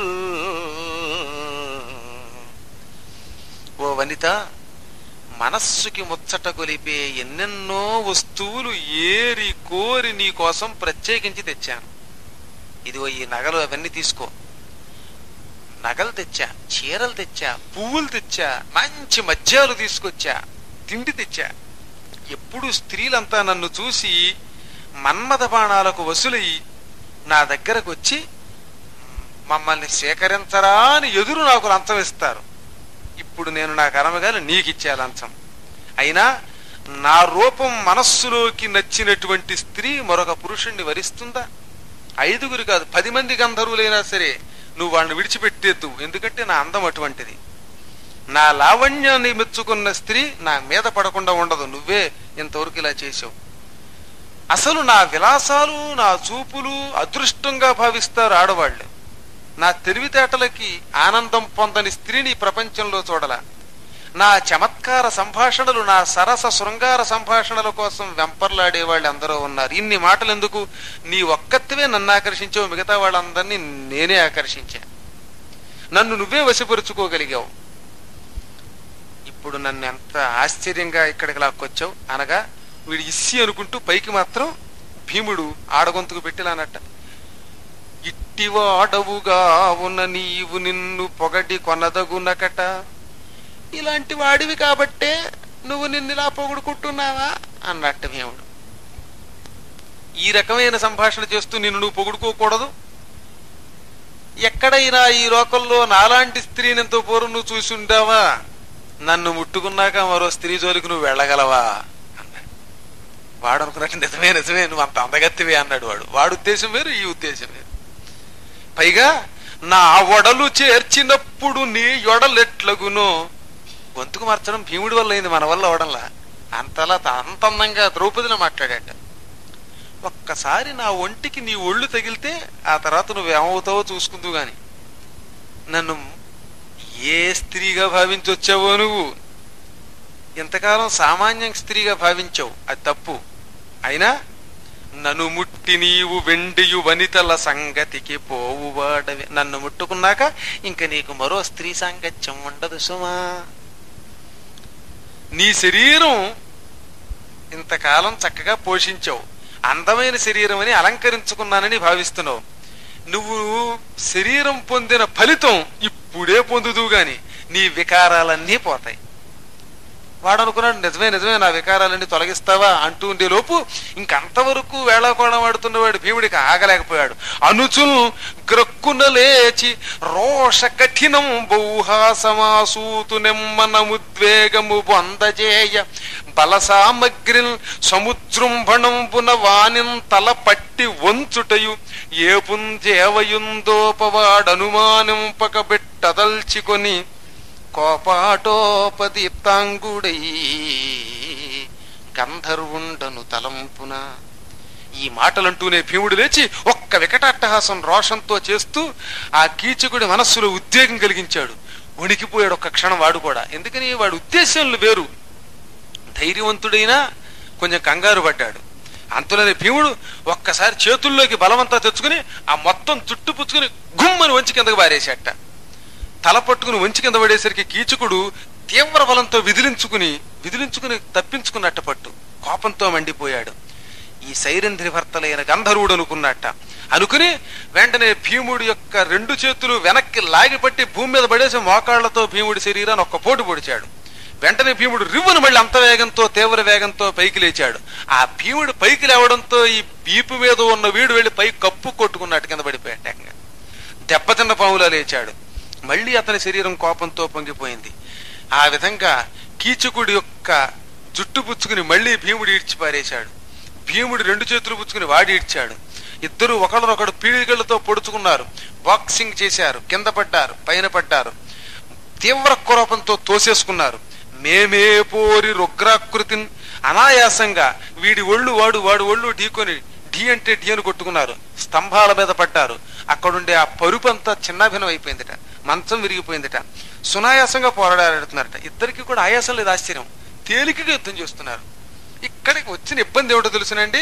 Speaker 3: ఓ వనిత మనస్సుకి ముచ్చట కొలిపే ఎన్నెన్నో వస్తువులు ఏరి కోరి నీ కోసం ప్రత్యేకించి తెచ్చాను ఇదిగో ఈ నగలు అవన్నీ తీసుకో నగలు తెచ్చా చీరలు తెచ్చా పువ్వులు తెచ్చా మంచి మద్యాలు తీసుకొచ్చా తిండి తెచ్చా ఎప్పుడు స్త్రీలంతా నన్ను చూసి మన్మథ బాణాలకు వసులయ్యి నా దగ్గరకు వచ్చి మమ్మల్ని సేకరించరా అని ఎదురు నాకు లంచం ఇస్తారు ఇప్పుడు నేను నా కర్మగాని నీకు ఇచ్చే లంచం అయినా నా రూపం మనస్సులోకి నచ్చినటువంటి స్త్రీ మరొక పురుషుణ్ణి వరిస్తుందా ఐదుగురు కాదు పది మంది గంధర్వులైనా సరే నువ్వు వాడిని విడిచిపెట్టేద్దు ఎందుకంటే నా అందం అటువంటిది నా లావణ్యాన్ని మెచ్చుకున్న స్త్రీ నా మీద పడకుండా ఉండదు నువ్వే ఇంతవరకు ఇలా చేసావు అసలు నా విలాసాలు నా చూపులు అదృష్టంగా భావిస్తారు ఆడవాళ్ళు నా తెలివితేటలకి ఆనందం పొందని స్త్రీని ఈ ప్రపంచంలో చూడలా నా చమత్కార సంభాషణలు నా సరస శృంగార సంభాషణల కోసం వెంపర్లాడే వాళ్ళు అందరూ ఉన్నారు ఇన్ని మాటలు ఎందుకు నీ ఒక్కత్తివే నన్ను ఆకర్షించావు మిగతా వాళ్ళందరినీ నేనే ఆకర్షించా నన్ను నువ్వే వశపరుచుకోగలిగావు ఇప్పుడు నన్ను ఎంత ఆశ్చర్యంగా ఇక్కడికి లాక్కొచ్చావు అనగా వీడు ఇస్సి అనుకుంటూ పైకి మాత్రం భీముడు ఆడగొంతుకు పెట్టిలానట్ట ఇట్టివాడవుగా ఉన్న నీవు నిన్ను పొగటి కొనదగునకట ఇలాంటి వాడివి కాబట్టే నువ్వు నిన్ను ఇలా పొగుడుకుంటున్నావా అన్నట్టు భీముడు ఈ రకమైన సంభాషణ చేస్తూ నిన్ను నువ్వు పొగుడుకోకూడదు ఎక్కడైనా ఈ లోకంలో నాలాంటి స్త్రీని ఎంతో పూర్వం నువ్వు చూసి ఉండావా నన్ను ముట్టుకున్నాక మరో స్త్రీ జోలికి నువ్వు వెళ్ళగలవా అన్నాడు వాడు అనుకున్నట్టు నిజమే నిజమే నువ్వు అంత అందగత్తివే అన్నాడు వాడు వాడు ఉద్దేశం వేరు ఈ ఉద్దేశం వేరు పైగా నా ఒడలు చేర్చినప్పుడు నీ ఒడలెట్లగునో గొంతుకు మార్చడం భీముడి వల్ల అయింది మన వల్ల అవడంలా అంతలా త- అంత అందంగా ద్రౌపదిలో మాట్లాడాట ఒక్కసారి నా ఒంటికి నీ ఒళ్ళు తగిలితే ఆ తర్వాత నువ్వేమవుతావో చూసుకుందు గాని నన్ను ఏ స్త్రీగా భావించి వచ్చావో నువ్వు ఇంతకాలం సామాన్యం స్త్రీగా భావించావు అది తప్పు అయినా నన్ను ముట్టి నీవు వెండియు వనితల సంగతికి పోవువాడవి నన్ను ముట్టుకున్నాక ఇంక నీకు మరో స్త్రీ సాంగత్యం ఉండదు సుమా నీ శరీరం ఇంతకాలం చక్కగా పోషించావు అందమైన శరీరం అని అలంకరించుకున్నానని భావిస్తున్నావు నువ్వు శరీరం పొందిన ఫలితం ఇప్పుడే పొందుదు గాని నీ వికారాలన్నీ పోతాయి వాడు అనుకున్నాడు నిజమే నిజమే నా వికారాలన్నీ తొలగిస్తావా అంటూ ఉండే లోపు ఇంకంతవరకు వేళాకోళం ఆడుతున్నవాడు భీముడికి ఆగలేకపోయాడు అనుచును గ్రక్కున లేచి రోష కఠినం బౌహాసమాసూతు నెమ్మనముద్వేగము బొందజేయ బల సామగ్రిన్ సముజృంభణంబున వానిన్ తల పట్టి వంచుటయు ఏపుంజేవయుందోపవాడనుమానింపక బిట్టదల్చికొని కోపాటోపదీప్తాంగుడై గంధర్వుండను తలంపున ఈ మాటలంటూనే భీముడు లేచి ఒక్క వికటాట్టహాసం రోషంతో చేస్తూ ఆ కీచకుడి మనస్సులో ఉద్వేగం కలిగించాడు వణికిపోయాడు ఒక్క క్షణం వాడు కూడా ఎందుకని వాడి ఉద్దేశాలు వేరు ధైర్యవంతుడైనా కొంచెం కంగారు పడ్డాడు అంతులోనే భీముడు ఒక్కసారి చేతుల్లోకి బలమంతా తెచ్చుకుని ఆ మొత్తం చుట్టుపుచ్చుకుని గుమ్మని వంచి కిందకు పారేశాట తల పట్టుకుని వంచి కింద పడేసరికి కీచకుడు తీవ్ర బలంతో విదిలించుకుని విదిలించుకుని తప్పించుకున్నట్ట పట్టు కోపంతో మండిపోయాడు ఈ సైరంధ్రి భర్తలైన గంధర్వుడు అనుకున్నట్ట అనుకుని వెంటనే భీముడి యొక్క రెండు చేతులు వెనక్కి లాగిపట్టి భూమి మీద పడేసి మోకాళ్లతో భీముడి శరీరాన్ని ఒక్క పోటు పొడిచాడు వెంటనే భీముడు రివ్వును మళ్ళీ అంత వేగంతో తీవ్ర వేగంతో పైకి లేచాడు ఆ భీముడు పైకి లేవడంతో ఈ బీపు మీద ఉన్న వీడు వెళ్లి పై కప్పు కొట్టుకున్నట్టు కింద పడిపోయాడు ఏకంగా దెబ్బతిన్న పాములా లేచాడు మళ్ళీ అతని శరీరం కోపంతో పొంగిపోయింది ఆ విధంగా కీచకుడి యొక్క జుట్టు పుచ్చుకుని మళ్ళీ భీముడు ఈడ్చి పారేశాడు భీముడు రెండు చేతులు పుచ్చుకుని వాడి ఈడ్చాడు ఇద్దరు ఒకళ్ళనొకడు పీడికలతో పొడుచుకున్నారు బాక్సింగ్ చేశారు కింద పడ్డారు పైన పడ్డారు తీవ్ర కోపంతో తోసేసుకున్నారు మేమే పోరి రుగ్రాకృతిని అనాయాసంగా వీడి ఒళ్ళు వాడు వాడు ఒళ్ళు ఢీకొని ఢీ అంటే ఢీ అని కొట్టుకున్నారు స్తంభాల మీద పడ్డారు అక్కడుండే ఆ పరుపు అంతా చిన్నాభిన్నం అయిపోయిందిట మంచం విరిగిపోయిందిట సునాయాసంగా పోరాడాడుతున్నారట ఇద్దరికి కూడా ఆయాసం లేదు ఆశ్చర్యం తేలికగా యుద్ధం చేస్తున్నారు ఇక్కడికి వచ్చిన ఇబ్బంది ఏమిటో తెలుసునండి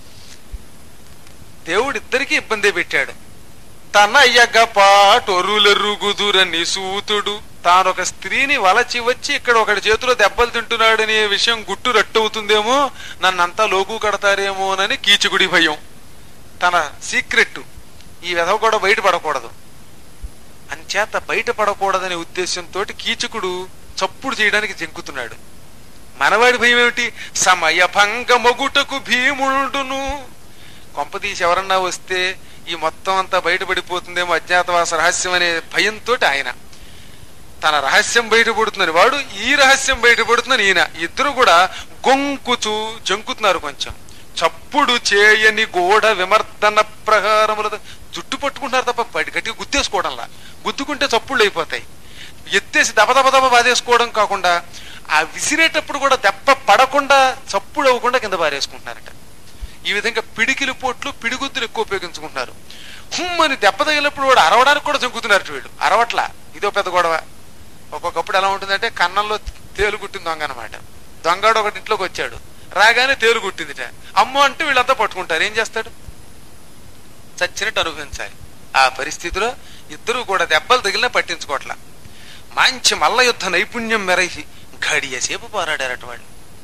Speaker 3: దేవుడు ఇద్దరికి ఇబ్బందే పెట్టాడు తన అయ్యగ పాటొరులెరుగుదురని సూతుడు తాను ఒక స్త్రీని వలచి వచ్చి ఇక్కడ ఒకటి చేతిలో దెబ్బలు తింటున్నాడనే విషయం గుట్టు రట్టవుతుందేమో నన్నంతా లోకు కడతారేమోనని కీచుకుడి భయం తన సీక్రెట్ ఈ విధవ కూడా బయటపడకూడదు అంచేత బయటపడకూడదనే ఉద్దేశంతో కీచకుడు చప్పుడు చేయడానికి జంకుతున్నాడు మనవాడి భయం ఏమిటి సమయ భంగ మొగుటకు భీముడును కొంపతీసి ఎవరన్నా వస్తే ఈ మొత్తం అంతా బయటపడిపోతుందేమో అజ్ఞాతవాస రహస్యం అనే భయంతో ఆయన తన రహస్యం బయటపడుతుందని వాడు ఈ రహస్యం బయటపడుతుందని ఈయన ఇద్దరు కూడా గొంకుచు జంకుతున్నారు కొంచెం చప్పుడు చేయని గోడ విమర్దన ప్రహారముల జుట్టు పట్టుకుంటున్నారు తప్ప బయట గట్టిగా గుద్దేసుకోవడంలా గుద్దుకుంటే చప్పుళ్ళు అయిపోతాయి ఎత్తేసి దబ దబ దబ బాధేసుకోవడం కాకుండా ఆ విసిరేటప్పుడు కూడా దెబ్బ పడకుండా చప్పుడు అవ్వకుండా కింద బారేసుకుంటున్నారట ఈ విధంగా పిడికిలి పోట్లు పిడిగుద్దులు ఎక్కువ ఉపయోగించుకుంటున్నారు హుమ్మని దెబ్బ తగిలినప్పుడు కూడా అరవడానికి కూడా జంకుతున్నారు వీళ్ళు అరవట్లా ఇదో పెద్ద గొడవ ఒక్కొక్కప్పుడు ఎలా ఉంటుందంటే కన్నంలో తేలు కుట్టింది దొంగ అనమాట దొంగడు ఒకటి ఇంట్లోకి వచ్చాడు రాగానే తేలు కుట్టిందిట అమ్మో అంటే వీళ్ళంతా పట్టుకుంటారు ఏం చేస్తాడు చచ్చినట్టు అనుభవించాలి ఆ పరిస్థితిలో ఇద్దరు కూడా దెబ్బలు తగిలినా పట్టించుకోవట్లా మంచి మల్ల యుద్ధ నైపుణ్యం మెరసి గడియసేపు పోరాడారట వాళ్ళు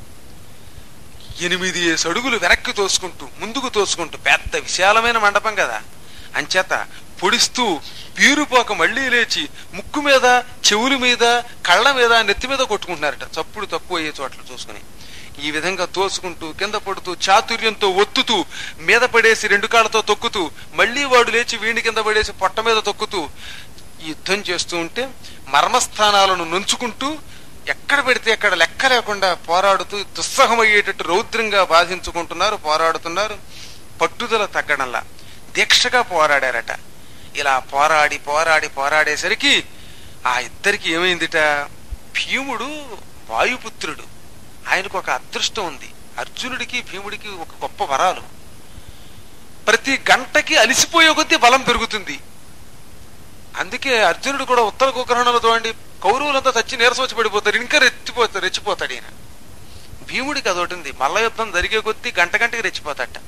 Speaker 3: ఎనిమిది అడుగులు వెనక్కి తోసుకుంటూ ముందుకు తోసుకుంటూ పెద్ద విశాలమైన మండపం కదా అంచేత పొడిస్తూ పీరుపోక మళ్ళీ లేచి ముక్కు మీద చెవుల మీద కళ్ళ మీద నెత్తి మీద కొట్టుకుంటున్నారట చప్పుడు తక్కువ అయ్యే చోట్ల చూసుకుని ఈ విధంగా తోసుకుంటూ కింద పడుతూ చాతుర్యంతో ఒత్తుతూ మీద పడేసి రెండు కాళ్ళతో తొక్కుతూ మళ్ళీ వాడు లేచి వీణి కింద పడేసి పొట్ట మీద తొక్కుతూ యుద్ధం చేస్తూ ఉంటే మర్మస్థానాలను నుంచుకుంటూ ఎక్కడ పెడితే ఎక్కడ లెక్క లేకుండా పోరాడుతూ దుస్సహమయ్యేటట్టు రౌద్రంగా బాధించుకుంటున్నారు పోరాడుతున్నారు పట్టుదల తగ్గడంలా దీక్షగా పోరాడారట ఇలా పోరాడి పోరాడి పోరాడేసరికి ఆ ఇద్దరికి ఏమైందిట భీముడు వాయుపుత్రుడు ఆయనకు ఒక అదృష్టం ఉంది అర్జునుడికి భీముడికి ఒక గొప్ప వరాలు ప్రతి గంటకి అలిసిపోయే కొద్దీ బలం పెరుగుతుంది అందుకే అర్జునుడు కూడా ఉత్తర కుగ్రహణంలో చూడండి కౌరవులంతా చచ్చి నీరసం వచ్చి పడిపోతారు ఇంకా రెచ్చిపోతారు రెచ్చిపోతాడు ఈయన భీముడికి అదొకటి ఉంది మల్ల యుద్ధం జరిగే కొద్దీ గంట గంటకి రెచ్చిపోతాట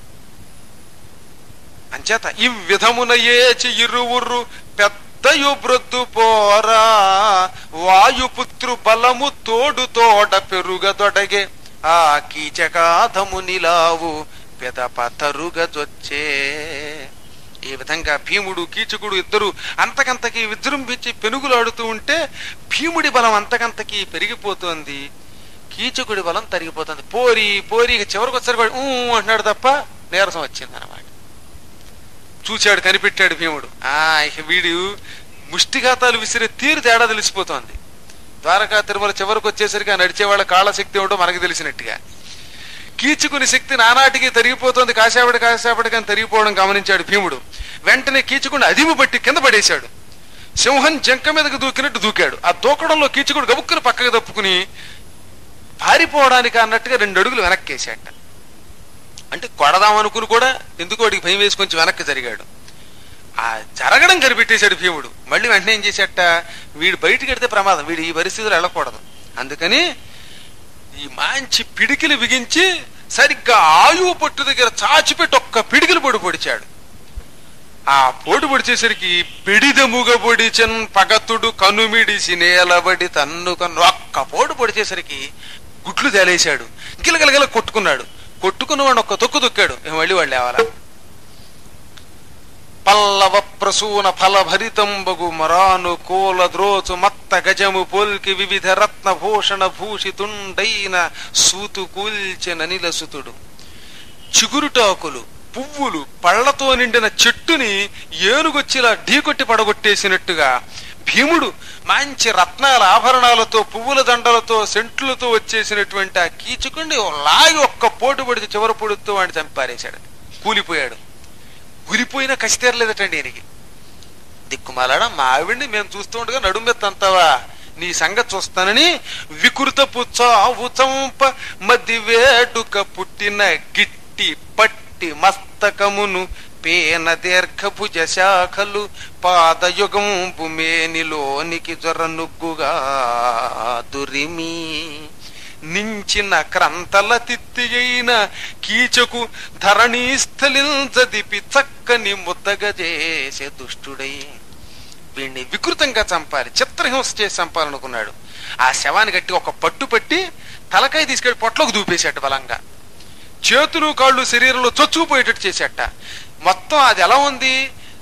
Speaker 3: అంచేత ఈ విధమున ఏచి ఇరువురు పెద్దయు బ్రొద్దు పోరా వాయుపుత్రు బలము తోడు తోడ పెరుగదొడగే ఆ కీచకాధము నిలావు పెదప తరుగజొచ్చే ఈ విధంగా భీముడు కీచకుడు ఇద్దరు అంతకంతకి విజృంభించి పెనుగులాడుతూ ఉంటే భీముడి బలం అంతకంతకి పెరిగిపోతోంది కీచకుడి బలం తరిగిపోతుంది పోరి పోరి ఇక చివరికి వచ్చారు ఊ అంటున్నాడు తప్ప నీరసం వచ్చింది అనమాట చూశాడు కనిపెట్టాడు భీముడు ఆ ఇక వీడు ముష్టిఘాతాలు విసిరే తీరు తేడా తెలిసిపోతోంది ద్వారకా తిరుమల చివరికి వచ్చేసరికి ఆ నడిచే వాళ్ళ కాళ్ళ శక్తి ఏమిటో మనకు తెలిసినట్టుగా కీచుకుని శక్తి నానాటికి తరిగిపోతోంది కాసేపటి కాసేపటి కానీ తరిగిపోవడం గమనించాడు భీముడు వెంటనే కీచుకుని అదిము పట్టి కింద పడేశాడు సింహం జంక మీదకి దూకినట్టు దూకాడు ఆ దూకడంలో కీచుకుడు గబుక్కుని పక్కకు తప్పుకుని పారిపోవడానికి అన్నట్టుగా రెండు అడుగులు వెనక్కేసాట అంటే కొడదాం అనుకుని కూడా ఎందుకు వాడికి భయం వేసి కొంచెం వెనక్కి జరిగాడు ఆ జరగడం కనిపెట్టేశాడు భీముడు మళ్ళీ వెంటనే ఏం చేశాట వీడు బయటికి వెడితే ప్రమాదం వీడు ఈ పరిస్థితులు వెళ్ళకూడదు అందుకని ఈ మంచి పిడికిలు బిగించి సరిగ్గా ఆయువు పట్టు దగ్గర చాచిపెట్టి ఒక్క పిడికిలు పొడి పొడిచాడు ఆ పోటు పొడిచేసరికి పిడిదముగ పొడిచన్ పగతుడు కనుమిడిసి నేలబడి తన్ను కన్ను ఒక్క పోటు పొడిచేసరికి గుట్లు తేలేశాడు గిలగలగల కొట్టుకున్నాడు కొట్టుకున్న వాడు ఒక్క తొక్కు తొక్కాడు ఇక మళ్ళీ వాళ్ళు లేవాలా పల్లవ ప్రసూన ఫలభరితంబగు మరాను కోల ద్రోచు మత్త గజము పోల్కి వివిధ రత్న భూషణ భూషితుండైన సూతు కూల్చెననిల సుతుడు చిగురుటాకులు పువ్వులు పళ్లతో నిండిన చెట్టుని ఏనుగొచ్చిలా ఢీకొట్టి పడగొట్టేసినట్టుగా భీముడు మంచి రత్నాల ఆభరణాలతో పువ్వుల దండలతో సెంట్లతో వచ్చేసినటువంటి ఆ కీచుకుని లాగి ఒక్క పోటు పడితే చివరి పొడుతో వాడిని చంపారేశాడు కూలిపోయాడు కూలిపోయినా కసి తీరలేదటండి ఈయనకి దిక్కుమాలాడ మా ఆవిడ్ని మేము చూస్తూ ఉండగా నడుమెత్తంతావా నీ సంగతి చూస్తానని వికృతపు చావు చంప మది వేడుక పుట్టిన గిట్టి పట్టి మస్తకమును పేన దీర్ఘభుజ శాఖలు పాదయుగంపు మేనిలోనికి జొర నుగ్గుగా దురిమి నించిన క్రంతల తిత్తి అయిన కీచకు ధరణీస్థలించదిపి చక్కని ముద్దగా చేసే దుష్టుడై వీడిని వికృతంగా చంపాలి చిత్రహింస చేసి చంపాలనుకున్నాడు ఆ శవాన్ని గట్టి ఒక పట్టు పట్టి తలకాయ తీసుకెళ్లి పొట్లోకి దూపేశాట బలంగా చేతులు కాళ్ళు శరీరంలో చొచ్చుకుపోయేటట్టు చేశాట మొత్తం అది ఎలా ఉంది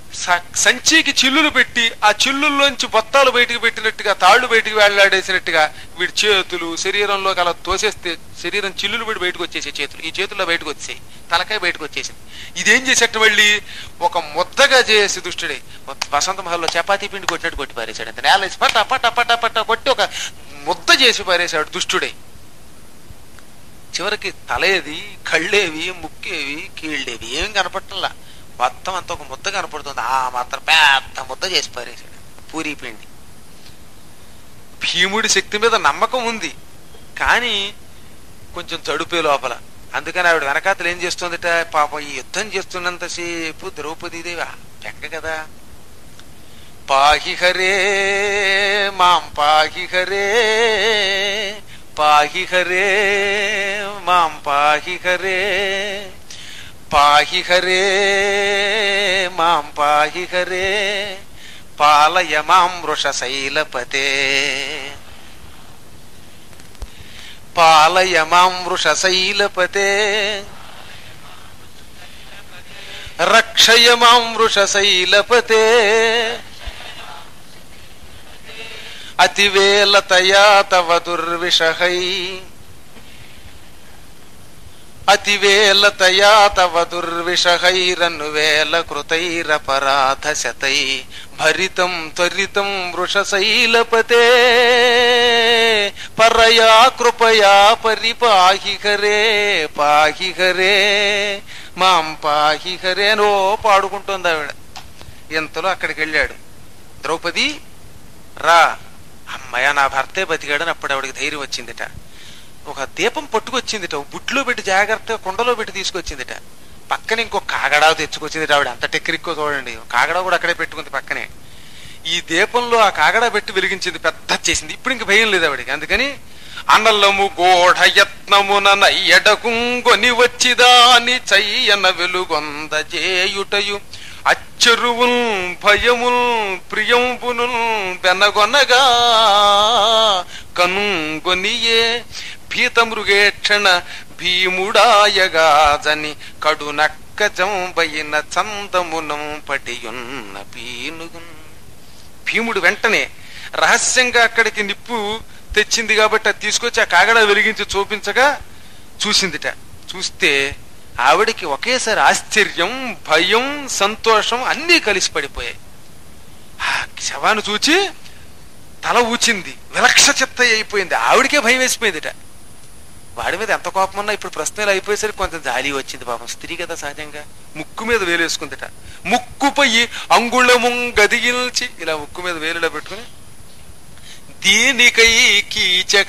Speaker 3: స- సంచికి చిల్లులు పెట్టి ఆ చిల్లుల్లోంచి బొత్తాలు బయటికి పెట్టినట్టుగా తాళ్లు బయటికి వేళ్లాడేసినట్టుగా వీడి చేతులు శరీరంలోకి అలా తోసేస్తే శరీరం చిల్లులు పెట్టి బయటకు వచ్చేసే చేతులు ఈ చేతుల్లో బయటకు వచ్చాయి తలకాయ బయటకు వచ్చేసింది ఇదేం చేసేట్టు మళ్ళీ ఒక ముద్దగా చేసి దుష్టుడే వసంత మహల్లో చపాతీ పిండి కొట్టినట్టు కొట్టి పారేశాడు అంత నేల వేసి పట్ట పట్ట పట్ట పట్ట కొట్టి ఒక ముద్ద చేసి పారేశాడు దుష్టుడే చివరికి తలేది కళ్ళేవి ముక్కేవి కీళ్ళేవి ఏం కనపట్టల్లా మొత్తం అంత ఒక ముద్ద కనపడుతుంది ఆ మాత్రం పెద్ద ముద్ద చేసి పారేశాడు పూరీ పిండి భీముడి శక్తి మీద నమ్మకం ఉంది కానీ కొంచెం తడుపే లోపల అందుకని ఆవిడ వెనకాతలు ఏం చేస్తుందట పాపం ఈ యుద్ధం చేస్తున్నంతసేపు ద్రౌపదీదేవి చెక్క కదా పాహి హరే మాం పాహి హరే పాహి హరే మాం పాహి హరే పాహి హరే మాం పాహి హరే పాలయ మాం వృషశైలపతే పాలయ మాం వృషశైలపతే రక్షయ మాం వృషశైలపతే అతివేలతయా తవ దుర్విషహై అతివేలతయా తవ దుర్విషహైరన్వేల కృతైరపరాధ శతై భరితం త్వరితం వృషశైలపతే పరయా కృపయా పరిపాహి హరే పాహి హరే మాం పాహి హరే నో పాడుకుంటోంది ఆవిడ ఇంతలో అక్కడికి వెళ్ళాడు ద్రౌపది రా అమ్మయ్య నా భర్తే బతికాడని అప్పుడు ఆవిడకి ధైర్యం వచ్చిందిట ఒక దీపం పట్టుకొచ్చిందిట ఒక బుట్లో పెట్టి జాగ్రత్తగా కుండలో పెట్టి తీసుకొచ్చిందిట పక్కన ఇంకో కాగడా తెచ్చుకొచ్చింది ఆవిడ అంత టెక్నిక్కో చూడండి కాగడా కూడా అక్కడే పెట్టుకుంది పక్కనే ఈ దీపంలో ఆ కాగడా పెట్టి వెలిగించింది పెద్ద చేసింది ఇప్పుడు ఇంక భయం లేదు ఆవిడకి అందుకని అనలము గోఢ యత్నమున నయ్యడకుంగొని వచ్చిదాని చయ్యన వెలుగొంద చేయుటయు అచ్చరువుల్ భయముల్ ప్రియంబును వెనగొనగా కనుగొనియే భీతమృగేక్షణ భీముడాయగాజని కడునక్క జంబయిన చందమునం పటియున్న పీనుగున్ భీముడు వెంటనే రహస్యంగా అక్కడికి నిప్పు తెచ్చింది కాబట్టి అది తీసుకొచ్చి ఆ కాగడ వెలిగించి చూపించగా చూసిందిట చూస్తే ఆవిడికి ఒకేసారి ఆశ్చర్యం భయం సంతోషం అన్నీ కలిసి పడిపోయాయి ఆ శవాన్ని చూచి తల ఊచింది విలక్ష చిత్త అయిపోయింది ఆవిడకే భయం వేసిపోయిందిట వాడి మీద ఎంత కోపం ఉన్నా ఇప్పుడు ప్రశ్నలు అయిపోయేసరికి కొంత జాలి వచ్చింది పాపం స్త్రీ కదా సహజంగా ముక్కు మీద వేలేసుకుందిట ముక్కుపై అంగుళము గదిగిల్చి ఇలా ముక్కు మీద వేలులో పెట్టుకుని దీనికై కీచక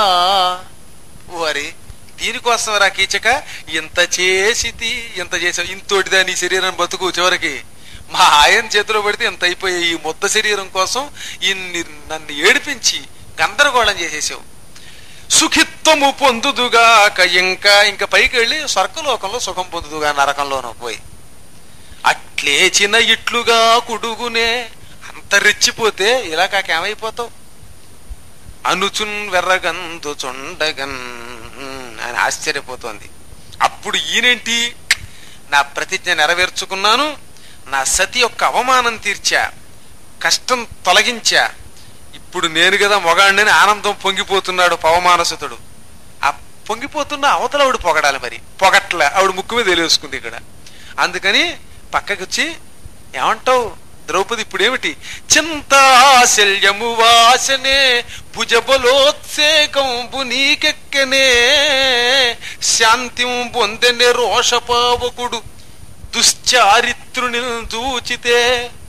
Speaker 3: వరి దీనికోసం రా కీచక ఇంత చేసితి ఇంత చేసావు ఇంతోటిదా నీ శరీరం బతుకు చివరికి మా ఆయన చేతిలో పడితే ఇంత అయిపోయే ఈ ముద్ద శరీరం కోసం ఇన్ని నన్ను ఏడిపించి గందరగోళం చేసేసావు సుఖిత్వము పొందుదుగాక ఇంకా ఇంకా పైకి వెళ్ళి స్వర్గలోకంలో సుఖం పొందుదుగా నరకంలోనూ పోయి అట్లేచిన ఇట్లుగా కుడుగునే అంత రెచ్చిపోతే ఇలా కాకేమైపోతావు అనుచున్ వెర్రగందు చుండగన్ అని ఆశ్చర్యపోతోంది అప్పుడు ఈయనేంటి నా ప్రతిజ్ఞ నెరవేర్చుకున్నాను నా సతి యొక్క అవమానం తీర్చా కష్టం తొలగించా ఇప్పుడు నేను కదా మొగాడిని ఆనందం పొంగిపోతున్నాడు పవమానసుతుడు ఆ పొంగిపోతున్న అవతల ఆవిడ పొగడాలి మరి పొగట్ల ఆవిడ ముక్కు మీద తెలియసుకుంది ఇక్కడ అందుకని పక్కకి వచ్చి ఏమంటావు ద్రౌపది ఇప్పుడేమిటి చింతాశల్యము వాసనే భుజబలోత్సేకంబు నీకెక్కనే శాంతిం పొందెనే రోషపావకుడు దుశ్చారిత్రుని దూచితే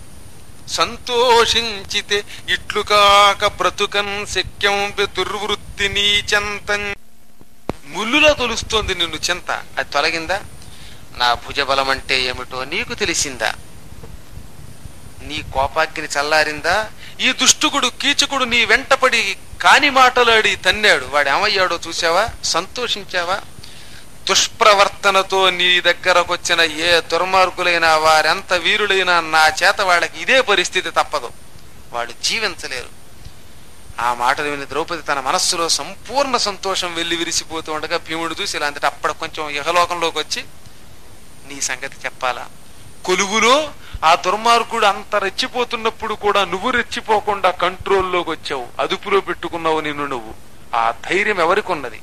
Speaker 3: సంతోషించితే ఇట్లు కాక బ్రతుకన్ శక్యం దుర్వృత్తి నీ చెంతం ముల్లులో తొలుస్తోంది నిన్ను చింత అది తొలగిందా నా భుజబలం అంటే ఏమిటో నీకు తెలిసిందా నీ కోపాగ్ని చల్లారిందా ఈ దుష్టుకుడు కీచకుడు నీ వెంటపడి కాని మాటలాడి తన్నాడు వాడు ఏమయ్యాడో చూసావా సంతోషించావా దుష్ప్రవర్తనతో నీ దగ్గరకు వచ్చిన ఏ దుర్మార్గులైనా వారెంత వీరులైనా నా చేత వాళ్ళకి ఇదే పరిస్థితి తప్పదు వాళ్ళు జీవించలేరు ఆ మాటలు విని ద్రౌపది తన మనస్సులో సంపూర్ణ సంతోషం వెళ్లి విరిసిపోతూ ఉండగా భీముడు చూసి ఇలా అంతటి అప్పుడు కొంచెం ఇహలోకంలోకి వచ్చి నీ సంగతి చెప్పాలా కొలువులో ఆ దుర్మార్గుడు అంత రెచ్చిపోతున్నప్పుడు కూడా నువ్వు రెచ్చిపోకుండా కంట్రోల్లోకి వచ్చావు అదుపులో పెట్టుకున్నావు నిన్ను నువ్వు ఆ ధైర్యం ఎవరికి ఉన్నది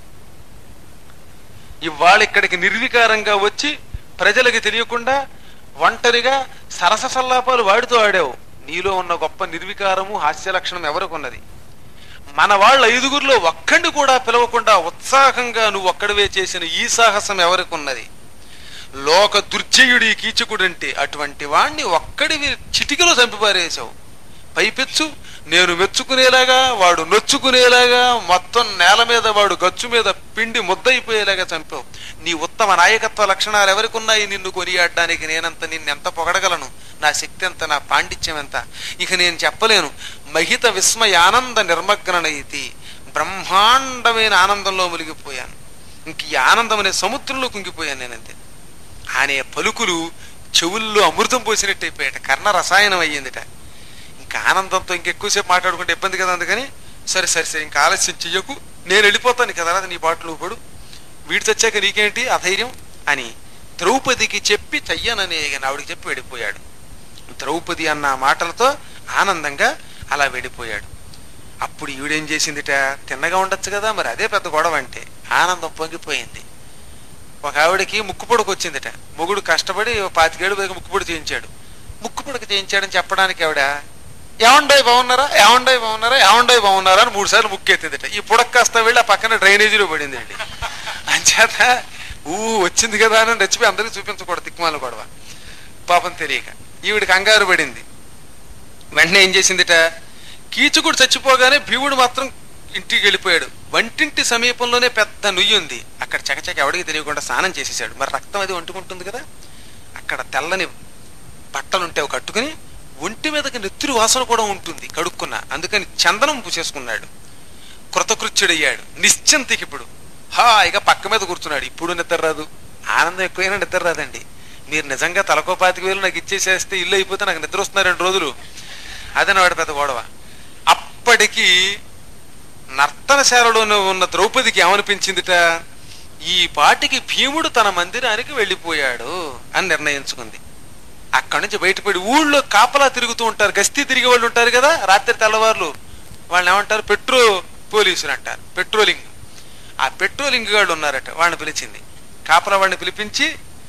Speaker 3: ఇవాళ ఇక్కడికి నిర్వికారంగా వచ్చి ప్రజలకి తెలియకుండా ఒంటరిగా సరస సల్లాపాలు వాడితో ఆడావు నీలో ఉన్న గొప్ప నిర్వికారము హాస్య లక్షణం ఎవరికి ఉన్నది మన వాళ్ళ ఐదుగురిలో ఒక్కడిని కూడా పిలవకుండా ఉత్సాహంగా నువ్వు ఒక్కడివే చేసిన ఈ సాహసం ఎవరికి ఉన్నది లోక దుర్జయుడి కీచకుడంటే అటువంటి వాణ్ణి ఒక్కడివి చిటికలో చంపిపారేశావు పైపెచ్చు నేను మెచ్చుకునేలాగా వాడు నొచ్చుకునేలాగా మొత్తం నేల మీద వాడు గచ్చు మీద పిండి ముద్దయిపోయేలాగా చంపావు నీ ఉత్తమ నాయకత్వ లక్షణాలు ఎవరికి ఉన్నాయి నిన్ను కొనియాడడానికి నేనంత నిన్నెంత పొగడగలను నా శక్తి ఎంత నా పాండిత్యం ఎంత ఇక నేను చెప్పలేను మహిత విస్మయానంద నిర్మగ్ననైతి బ్రహ్మాండమైన ఆనందంలో మునిగిపోయాను ఇంక ఈ ఆనందం అనే సముద్రంలో కుంగిపోయాను నేనంతే అనే పలుకులు చెవుల్లో అమృతం పోసినట్టు అయిపోయాట కర్ణ రసాయనం అయ్యిందిట ఇంకా ఆనందంతో ఇంకెక్కువసేపు మాట్లాడుకుంటే ఇబ్బంది కదా అందుకని సరే సరే సరే ఇంకా ఆలస్యం చెయ్యకు నేను వెళ్ళిపోతాను కదా నీ పాటలు పడు వీడి తెచ్చాక నీకేంటి అధైర్యం అని ద్రౌపదికి చెప్పి చెయ్యనని ఆవిడికి చెప్పి వెళ్ళిపోయాడు ద్రౌపది అన్న మాటలతో ఆనందంగా అలా వెళ్ళిపోయాడు అప్పుడు ఈవిడేం చేసిందిట తిన్నగా ఉండొచ్చు కదా మరి అదే పెద్ద గొడవ అంటే ఆనందం పొంగిపోయింది ఒక ఆవిడకి ముక్కుపొడకు వచ్చిందిట మొగుడు కష్టపడి ఓ పాతికేడు పైకి ముక్కుపొడి చేయించాడు ముక్కుపొడక చేయించాడని చెప్పడానికి ఆవిడ ఏమండోయ్ బాగున్నారా ఏమండోయ్ బాగున్నారా ఏమండోయ్ బాగున్నారా అని మూడు సార్లు ముక్కెత్తిందిట ఈ పుడక కాస్త వెళ్ళి ఆ పక్కన డ్రైనేజీలో పడింది అండి అంచేత ఊ వచ్చింది కదా అని రెచ్చిపోయి అందరికీ చూపించకూడదు దిక్మాల గొడవ పాపం తెలియక ఈవిడ కంగారు పడింది వెంటనే ఏం చేసిందిట కీచుకుడు చచ్చిపోగానే భీముడు మాత్రం ఇంటికి వెళ్ళిపోయాడు వంటింటి సమీపంలోనే పెద్ద నుయ్యి ఉంది అక్కడ చకచక ఎవడికి తెలియకుండా స్నానం చేసేసాడు మరి రక్తం అది వంటుకుంటుంది కదా అక్కడ తెల్లని బట్టలుంటే అవి కట్టుకుని ఒంటి మీదకి నెత్తురు వాసన కూడా ఉంటుంది కడుక్కున్న అందుకని చందనం పూసేసుకున్నాడు కృతకృత్యుడయ్యాడు నిశ్చింతకి ఇప్పుడు హాయిగా పక్క మీద కూర్చున్నాడు ఇప్పుడు నిద్ర రాదు ఆనందం ఎక్కువైనా నిద్ర రాదండి మీరు నిజంగా తలకో పాతిక వేలు నాకు ఇచ్చేసేస్తే ఇల్లు అయిపోతే నాకు నిద్ర వస్తున్నా రెండు రోజులు అదని వాడి పెద్ద గొడవ అప్పటికి నర్తనశాలలోనే ఉన్న ద్రౌపదికి ఏమనిపించిందిట ఈ పాటికి భీముడు తన మందిరానికి వెళ్ళిపోయాడు అని నిర్ణయించుకుంది అక్కడి నుంచి బయటపడి ఊళ్ళో కాపలా తిరుగుతూ ఉంటారు గస్తీ తిరిగే వాళ్ళు ఉంటారు కదా రాత్రి తెల్లవారులు వాళ్ళని ఏమంటారు పెట్రో పోలీసులు అంటారు పెట్రోలింగ్ ఆ పెట్రోలింగ్ గాళ్ళు ఉన్నారట వాళ్ళని పిలిచింది కాపలా వాళ్ళని పిలిపించి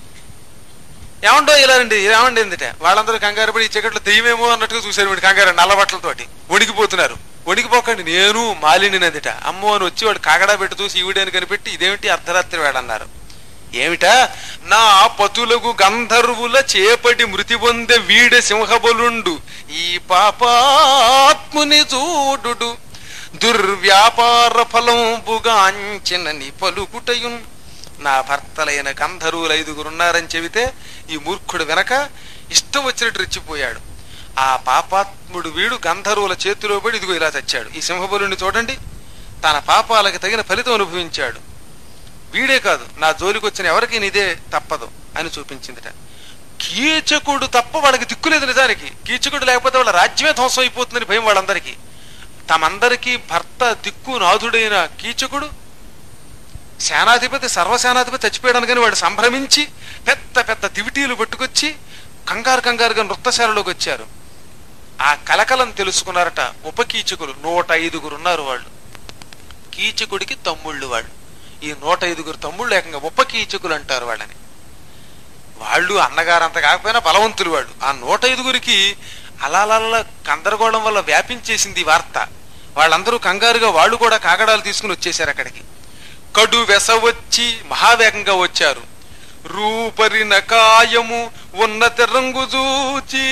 Speaker 3: ఏమండో ఇలా రండి ఏమండి ఎందుట వాళ్ళందరూ కంగారు పడి ఈ చీకట్లో దెయ్యమేమో అన్నట్టుగా చూశారు వీడు కంగారు నల్ల బట్టలతోటి వణికిపోతున్నారు వణికిపోకండి నేను మాలిని నదిట అమ్మో అని వచ్చి వాడు కాగడా పెట్టి చూసి ఈవిడని కనిపెట్టి ఇదేమిటి అర్ధరాత్రి వేడన్నారు ఏమిటా నా పతులకు గంధర్వుల చేపటి మృతి పొందే వీడ సింహబలుండు ఈ పాపాత్ముని చూడు దుర్వ్యాపార ఫలంబుగాంచినని పలుకుటయున్ నా భర్తలైన గంధర్వులు ఐదుగురున్నారని చెబితే ఈ మూర్ఖుడు వెనక ఇష్టం వచ్చినట్టు రెచ్చిపోయాడు ఆ పాపాత్ముడు వీడు గంధర్వుల చేతిలో పడి ఇదిగో ఇలా చచ్చాడు ఈ సింహబలుని చూడండి తన పాపాలకి తగిన ఫలితం అనుభవించాడు వీడే కాదు నా జోలికి వచ్చిన ఎవరికి ఇదే తప్పదు అని చూపించిందిట కీచకుడు తప్ప వాళ్ళకి దిక్కులేదు నిజానికి కీచకుడు లేకపోతే వాళ్ళ రాజ్యమే ధ్వంసం అయిపోతుందని భయం వాళ్ళందరికీ తమందరికీ భర్త దిక్కు నాథుడైన కీచకుడు సేనాధిపతి సర్వసేనాధిపతి చచ్చిపోయాడు కానీ వాడు సంభ్రమించి పెద్ద పెద్ద దివిటీలు పట్టుకొచ్చి కంగారు కంగారుగా నృత్తశాలలోకి వచ్చారు ఆ కలకలం తెలుసుకున్నారట ఉపకీచకులు నూట ఐదుగురు ఉన్నారు వాళ్ళు కీచకుడికి తమ్ముళ్ళు వాళ్ళు ఈ నూట ఐదుగురు తమ్ముళ్ళు ఏకంగా ఉపకీచకులు అంటారు వాళ్ళని వాళ్ళు అన్నగారంత కాకపోయినా బలవంతులు వాళ్ళు ఆ నూట ఐదుగురికి అలాల కందరగోళం వల్ల వ్యాపించేసింది ఈ వార్త వాళ్ళందరూ కంగారుగా వాళ్ళు కూడా కాగడాలు తీసుకుని వచ్చేసారు అక్కడికి కడు వెసవచ్చి మహావేగంగా వచ్చారు రూపరిన కాయము ఉన్నత రంగు చూచి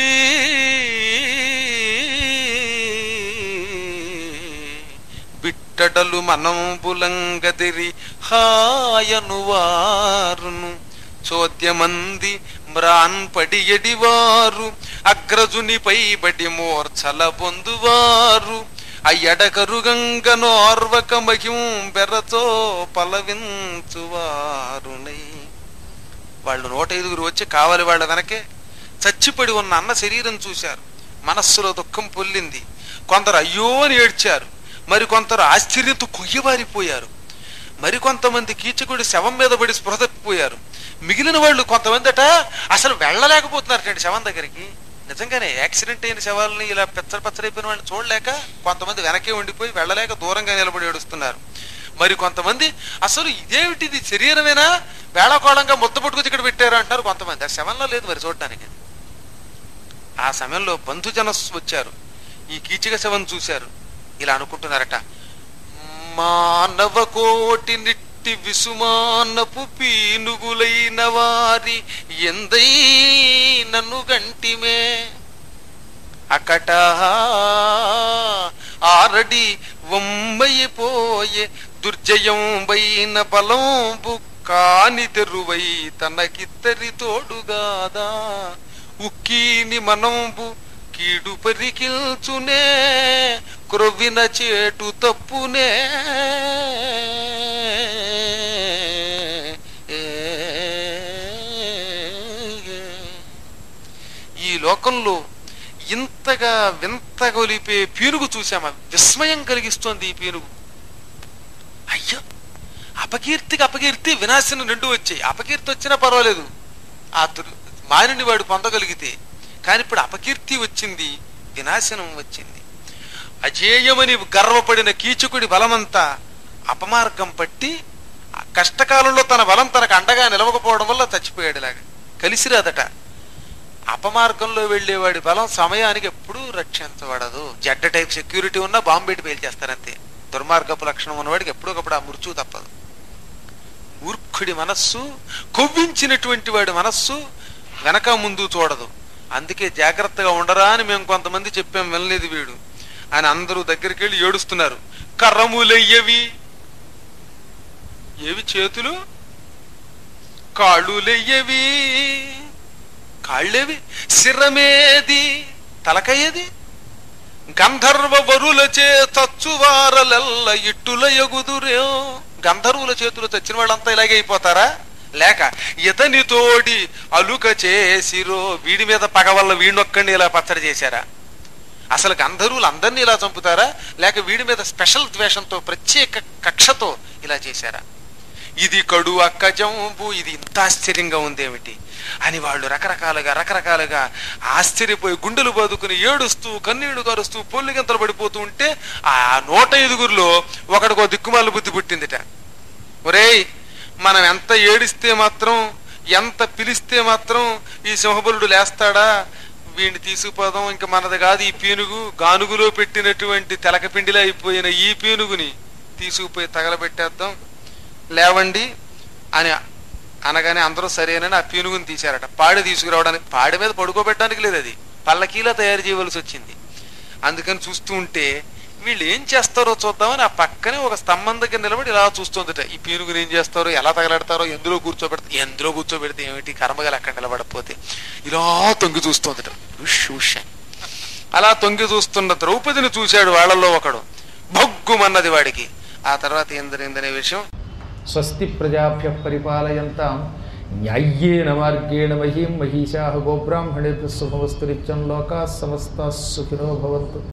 Speaker 3: బిట్టడలు మనంబులంగదిరి హాయను వారును చోద్యమంది మ్రాన్ పడి ఎడివారు అగ్రజుని పైబడి మోర్చల పొందువారు అయ్యడకరుగంగను ఆర్వక మహిం బెరతో పలవించువారునై వాళ్ళు నూట ఐదుగురు వచ్చి కావాలి వాళ్ళ వెనకే చచ్చిపడి ఉన్న అన్న శరీరం చూశారు మనస్సులో దుఃఖం పొల్లింది కొందరు అయ్యో అని ఏడ్చారు మరి కొందరు ఆశ్చర్యంతో కొయ్యబారిపోయారు మరికొంతమంది కీచకుడి శవం మీద పడి స్పృహ తప్పిపోయారు మిగిలిన వాళ్ళు కొంతమంది అట అసలు వెళ్ళలేకపోతున్నారటండి శవం దగ్గరికి నిజంగానే యాక్సిడెంట్ అయిన శవాలని ఇలా పెచ్చర పెచ్చరైపోయిన వాళ్ళని చూడలేక కొంతమంది వెనకే ఉండిపోయి వెళ్ళలేక దూరంగా నిలబడి ఏడుస్తున్నారు మరి కొంతమంది అసలు ఇదేమిటిది శరీరమేనా వేళకోళంగా ముద్ద పట్టుకొచ్చి ఇక్కడ పెట్టారు అంటారు కొంతమంది ఆ శవంలో లేదు మరి చూడడానికి ఆ సమయంలో బంధుజనస్ వచ్చారు ఈ కీచక శవం చూశారు ఇలా అనుకుంటున్నారట మానవ కోటి నిట్టి విసుమానపు పీనుగులైన వారి ఎందై నన్ను గంటిమే అకట ఆరడి వమ్మయిపోయే దుర్జయం వైన బలంబు కాని తెరువై తనకిద్దరి తోడుగాదా ఉక్కీని మనంబు కీడు పరికిల్చునే క్రొవ్విన చేటు తప్పునే ఈ లోకంలో ఇంతగా వింత గొలిపే పీనుగు చూసామా విస్మయం కలిగిస్తోంది ఈ పీనుగు అయ్యో అపకీర్తికి అపకీర్తి వినాశనం రెండు వచ్చాయి అపకీర్తి వచ్చినా పర్వాలేదు ఆ దుర్- మానిని వాడు పొందగలిగితే కానీ ఇప్పుడు అపకీర్తి వచ్చింది వినాశనం వచ్చింది అజేయమని గర్వపడిన కీచకుడి బలమంతా అపమార్గం పట్టి ఆ కష్టకాలంలో తన బలం తనకు అండగా నిలవకపోవడం వల్ల చచ్చిపోయాడు ఇలాగా కలిసి రాదట అపమార్గంలో వెళ్ళేవాడి బలం సమయానికి ఎప్పుడూ రక్షించబడదు జడ్డ టైప్ సెక్యూరిటీ ఉన్నా బాంబు పెట్టి పేల్చేస్తారంతే దుర్మార్గపు లక్షణం ఉన్నవాడికి ఎప్పుడొకప్పుడు ఆ మృత్యు తప్పదు మూర్ఖుడి మనస్సు కొవ్వించినటువంటి వాడి మనస్సు వెనక ముందు చూడదు అందుకే జాగ్రత్తగా ఉండరా అని మేము కొంతమంది చెప్పాం వినలేదు వీడు అని అందరూ దగ్గరికి వెళ్ళి ఏడుస్తున్నారు కర్రములయ్యవి ఏవి చేతులు కాళ్ళులెయ్యవి కాళ్ళేవి తలకయ్యేది గంధర్వ వరులచే తచ్చువారలెల్ల ఇట్టుల ఎగుదురేో గంధర్వుల చేతులు చచ్చిన వాళ్ళంతా ఇలాగే అయిపోతారా లేక ఇతని తోడి అలుక చేసిరో వీడి మీద పగ వల్ల వీడినొక్కడిని ఇలా పచ్చడి చేశారా అసలు గంధర్వులు అందరినీ ఇలా చంపుతారా లేక వీడి మీద స్పెషల్ ద్వేషంతో ప్రత్యేక కక్షతో ఇలా చేశారా ఇది కడు అక్కజంబు ఇది ఇంత ఆశ్చర్యంగా ఉందేమిటి అని వాళ్ళు రకరకాలుగా రకరకాలుగా ఆశ్చర్యపోయి గుండెలు బదుకుని ఏడుస్తూ కన్నీళ్లు కరుస్తూ పొల్లిగంతలు పడిపోతూ ఉంటే ఆ నూట ఐదుగురిలో ఒకడికో దిక్కుమాల బుద్ధి పుట్టిందిట ఒరేయ్ మనం ఎంత ఏడిస్తే మాత్రం ఎంత పిలిస్తే మాత్రం ఈ సింహబలుడు లేస్తాడా వీడిని తీసుకుపోదాం ఇంకా మనది కాదు ఈ పీనుగు గానుగులో పెట్టినటువంటి తెలకపిండిలో అయిపోయిన ఈ పీనుగుని తీసుకుపోయి తగలబెట్టేద్దాం లేవండి అని అనగానే అందరూ సరేనని ఆ పీనుగుని తీశారట పాడి తీసుకురావడానికి పాడి మీద పడుకోబెట్టడానికి లేదు అది పల్లకీలా తయారు చేయవలసి వచ్చింది అందుకని చూస్తూ ఉంటే వీళ్ళు ఏం చేస్తారో చూద్దామని ఆ పక్కనే ఒక స్తంభం దగ్గర నిలబడి ఇలా చూస్తుందట ఈ పీనుగుని ఏం చేస్తారో ఎలా తగలెడతారో ఎందులో కూర్చోబెడతారు ఎందులో కూర్చోబెడితే ఏమిటి కర్మగల అక్కడ నిలబడకపోతే ఇలా తొంగి చూస్తోందట ఉష్ ఉష్ అని. అలా తొంగి చూస్తున్న ద్రౌపదిని చూశాడు వాళ్ళల్లో ఒకడు భగ్గుమన్నది వాడికి ఆ తర్వాత ఏం జరిగిందనే విషయం
Speaker 1: స్వస్తి ప్రజాభ్య పరిపాలయంతాం న్యాయ్యేన మార్గేణ మహీం మహిషా గోబ్రాహ్మణేభ్య శుభమస్తు నిత్యం లోకా సమస్త సుఖినో భవంతు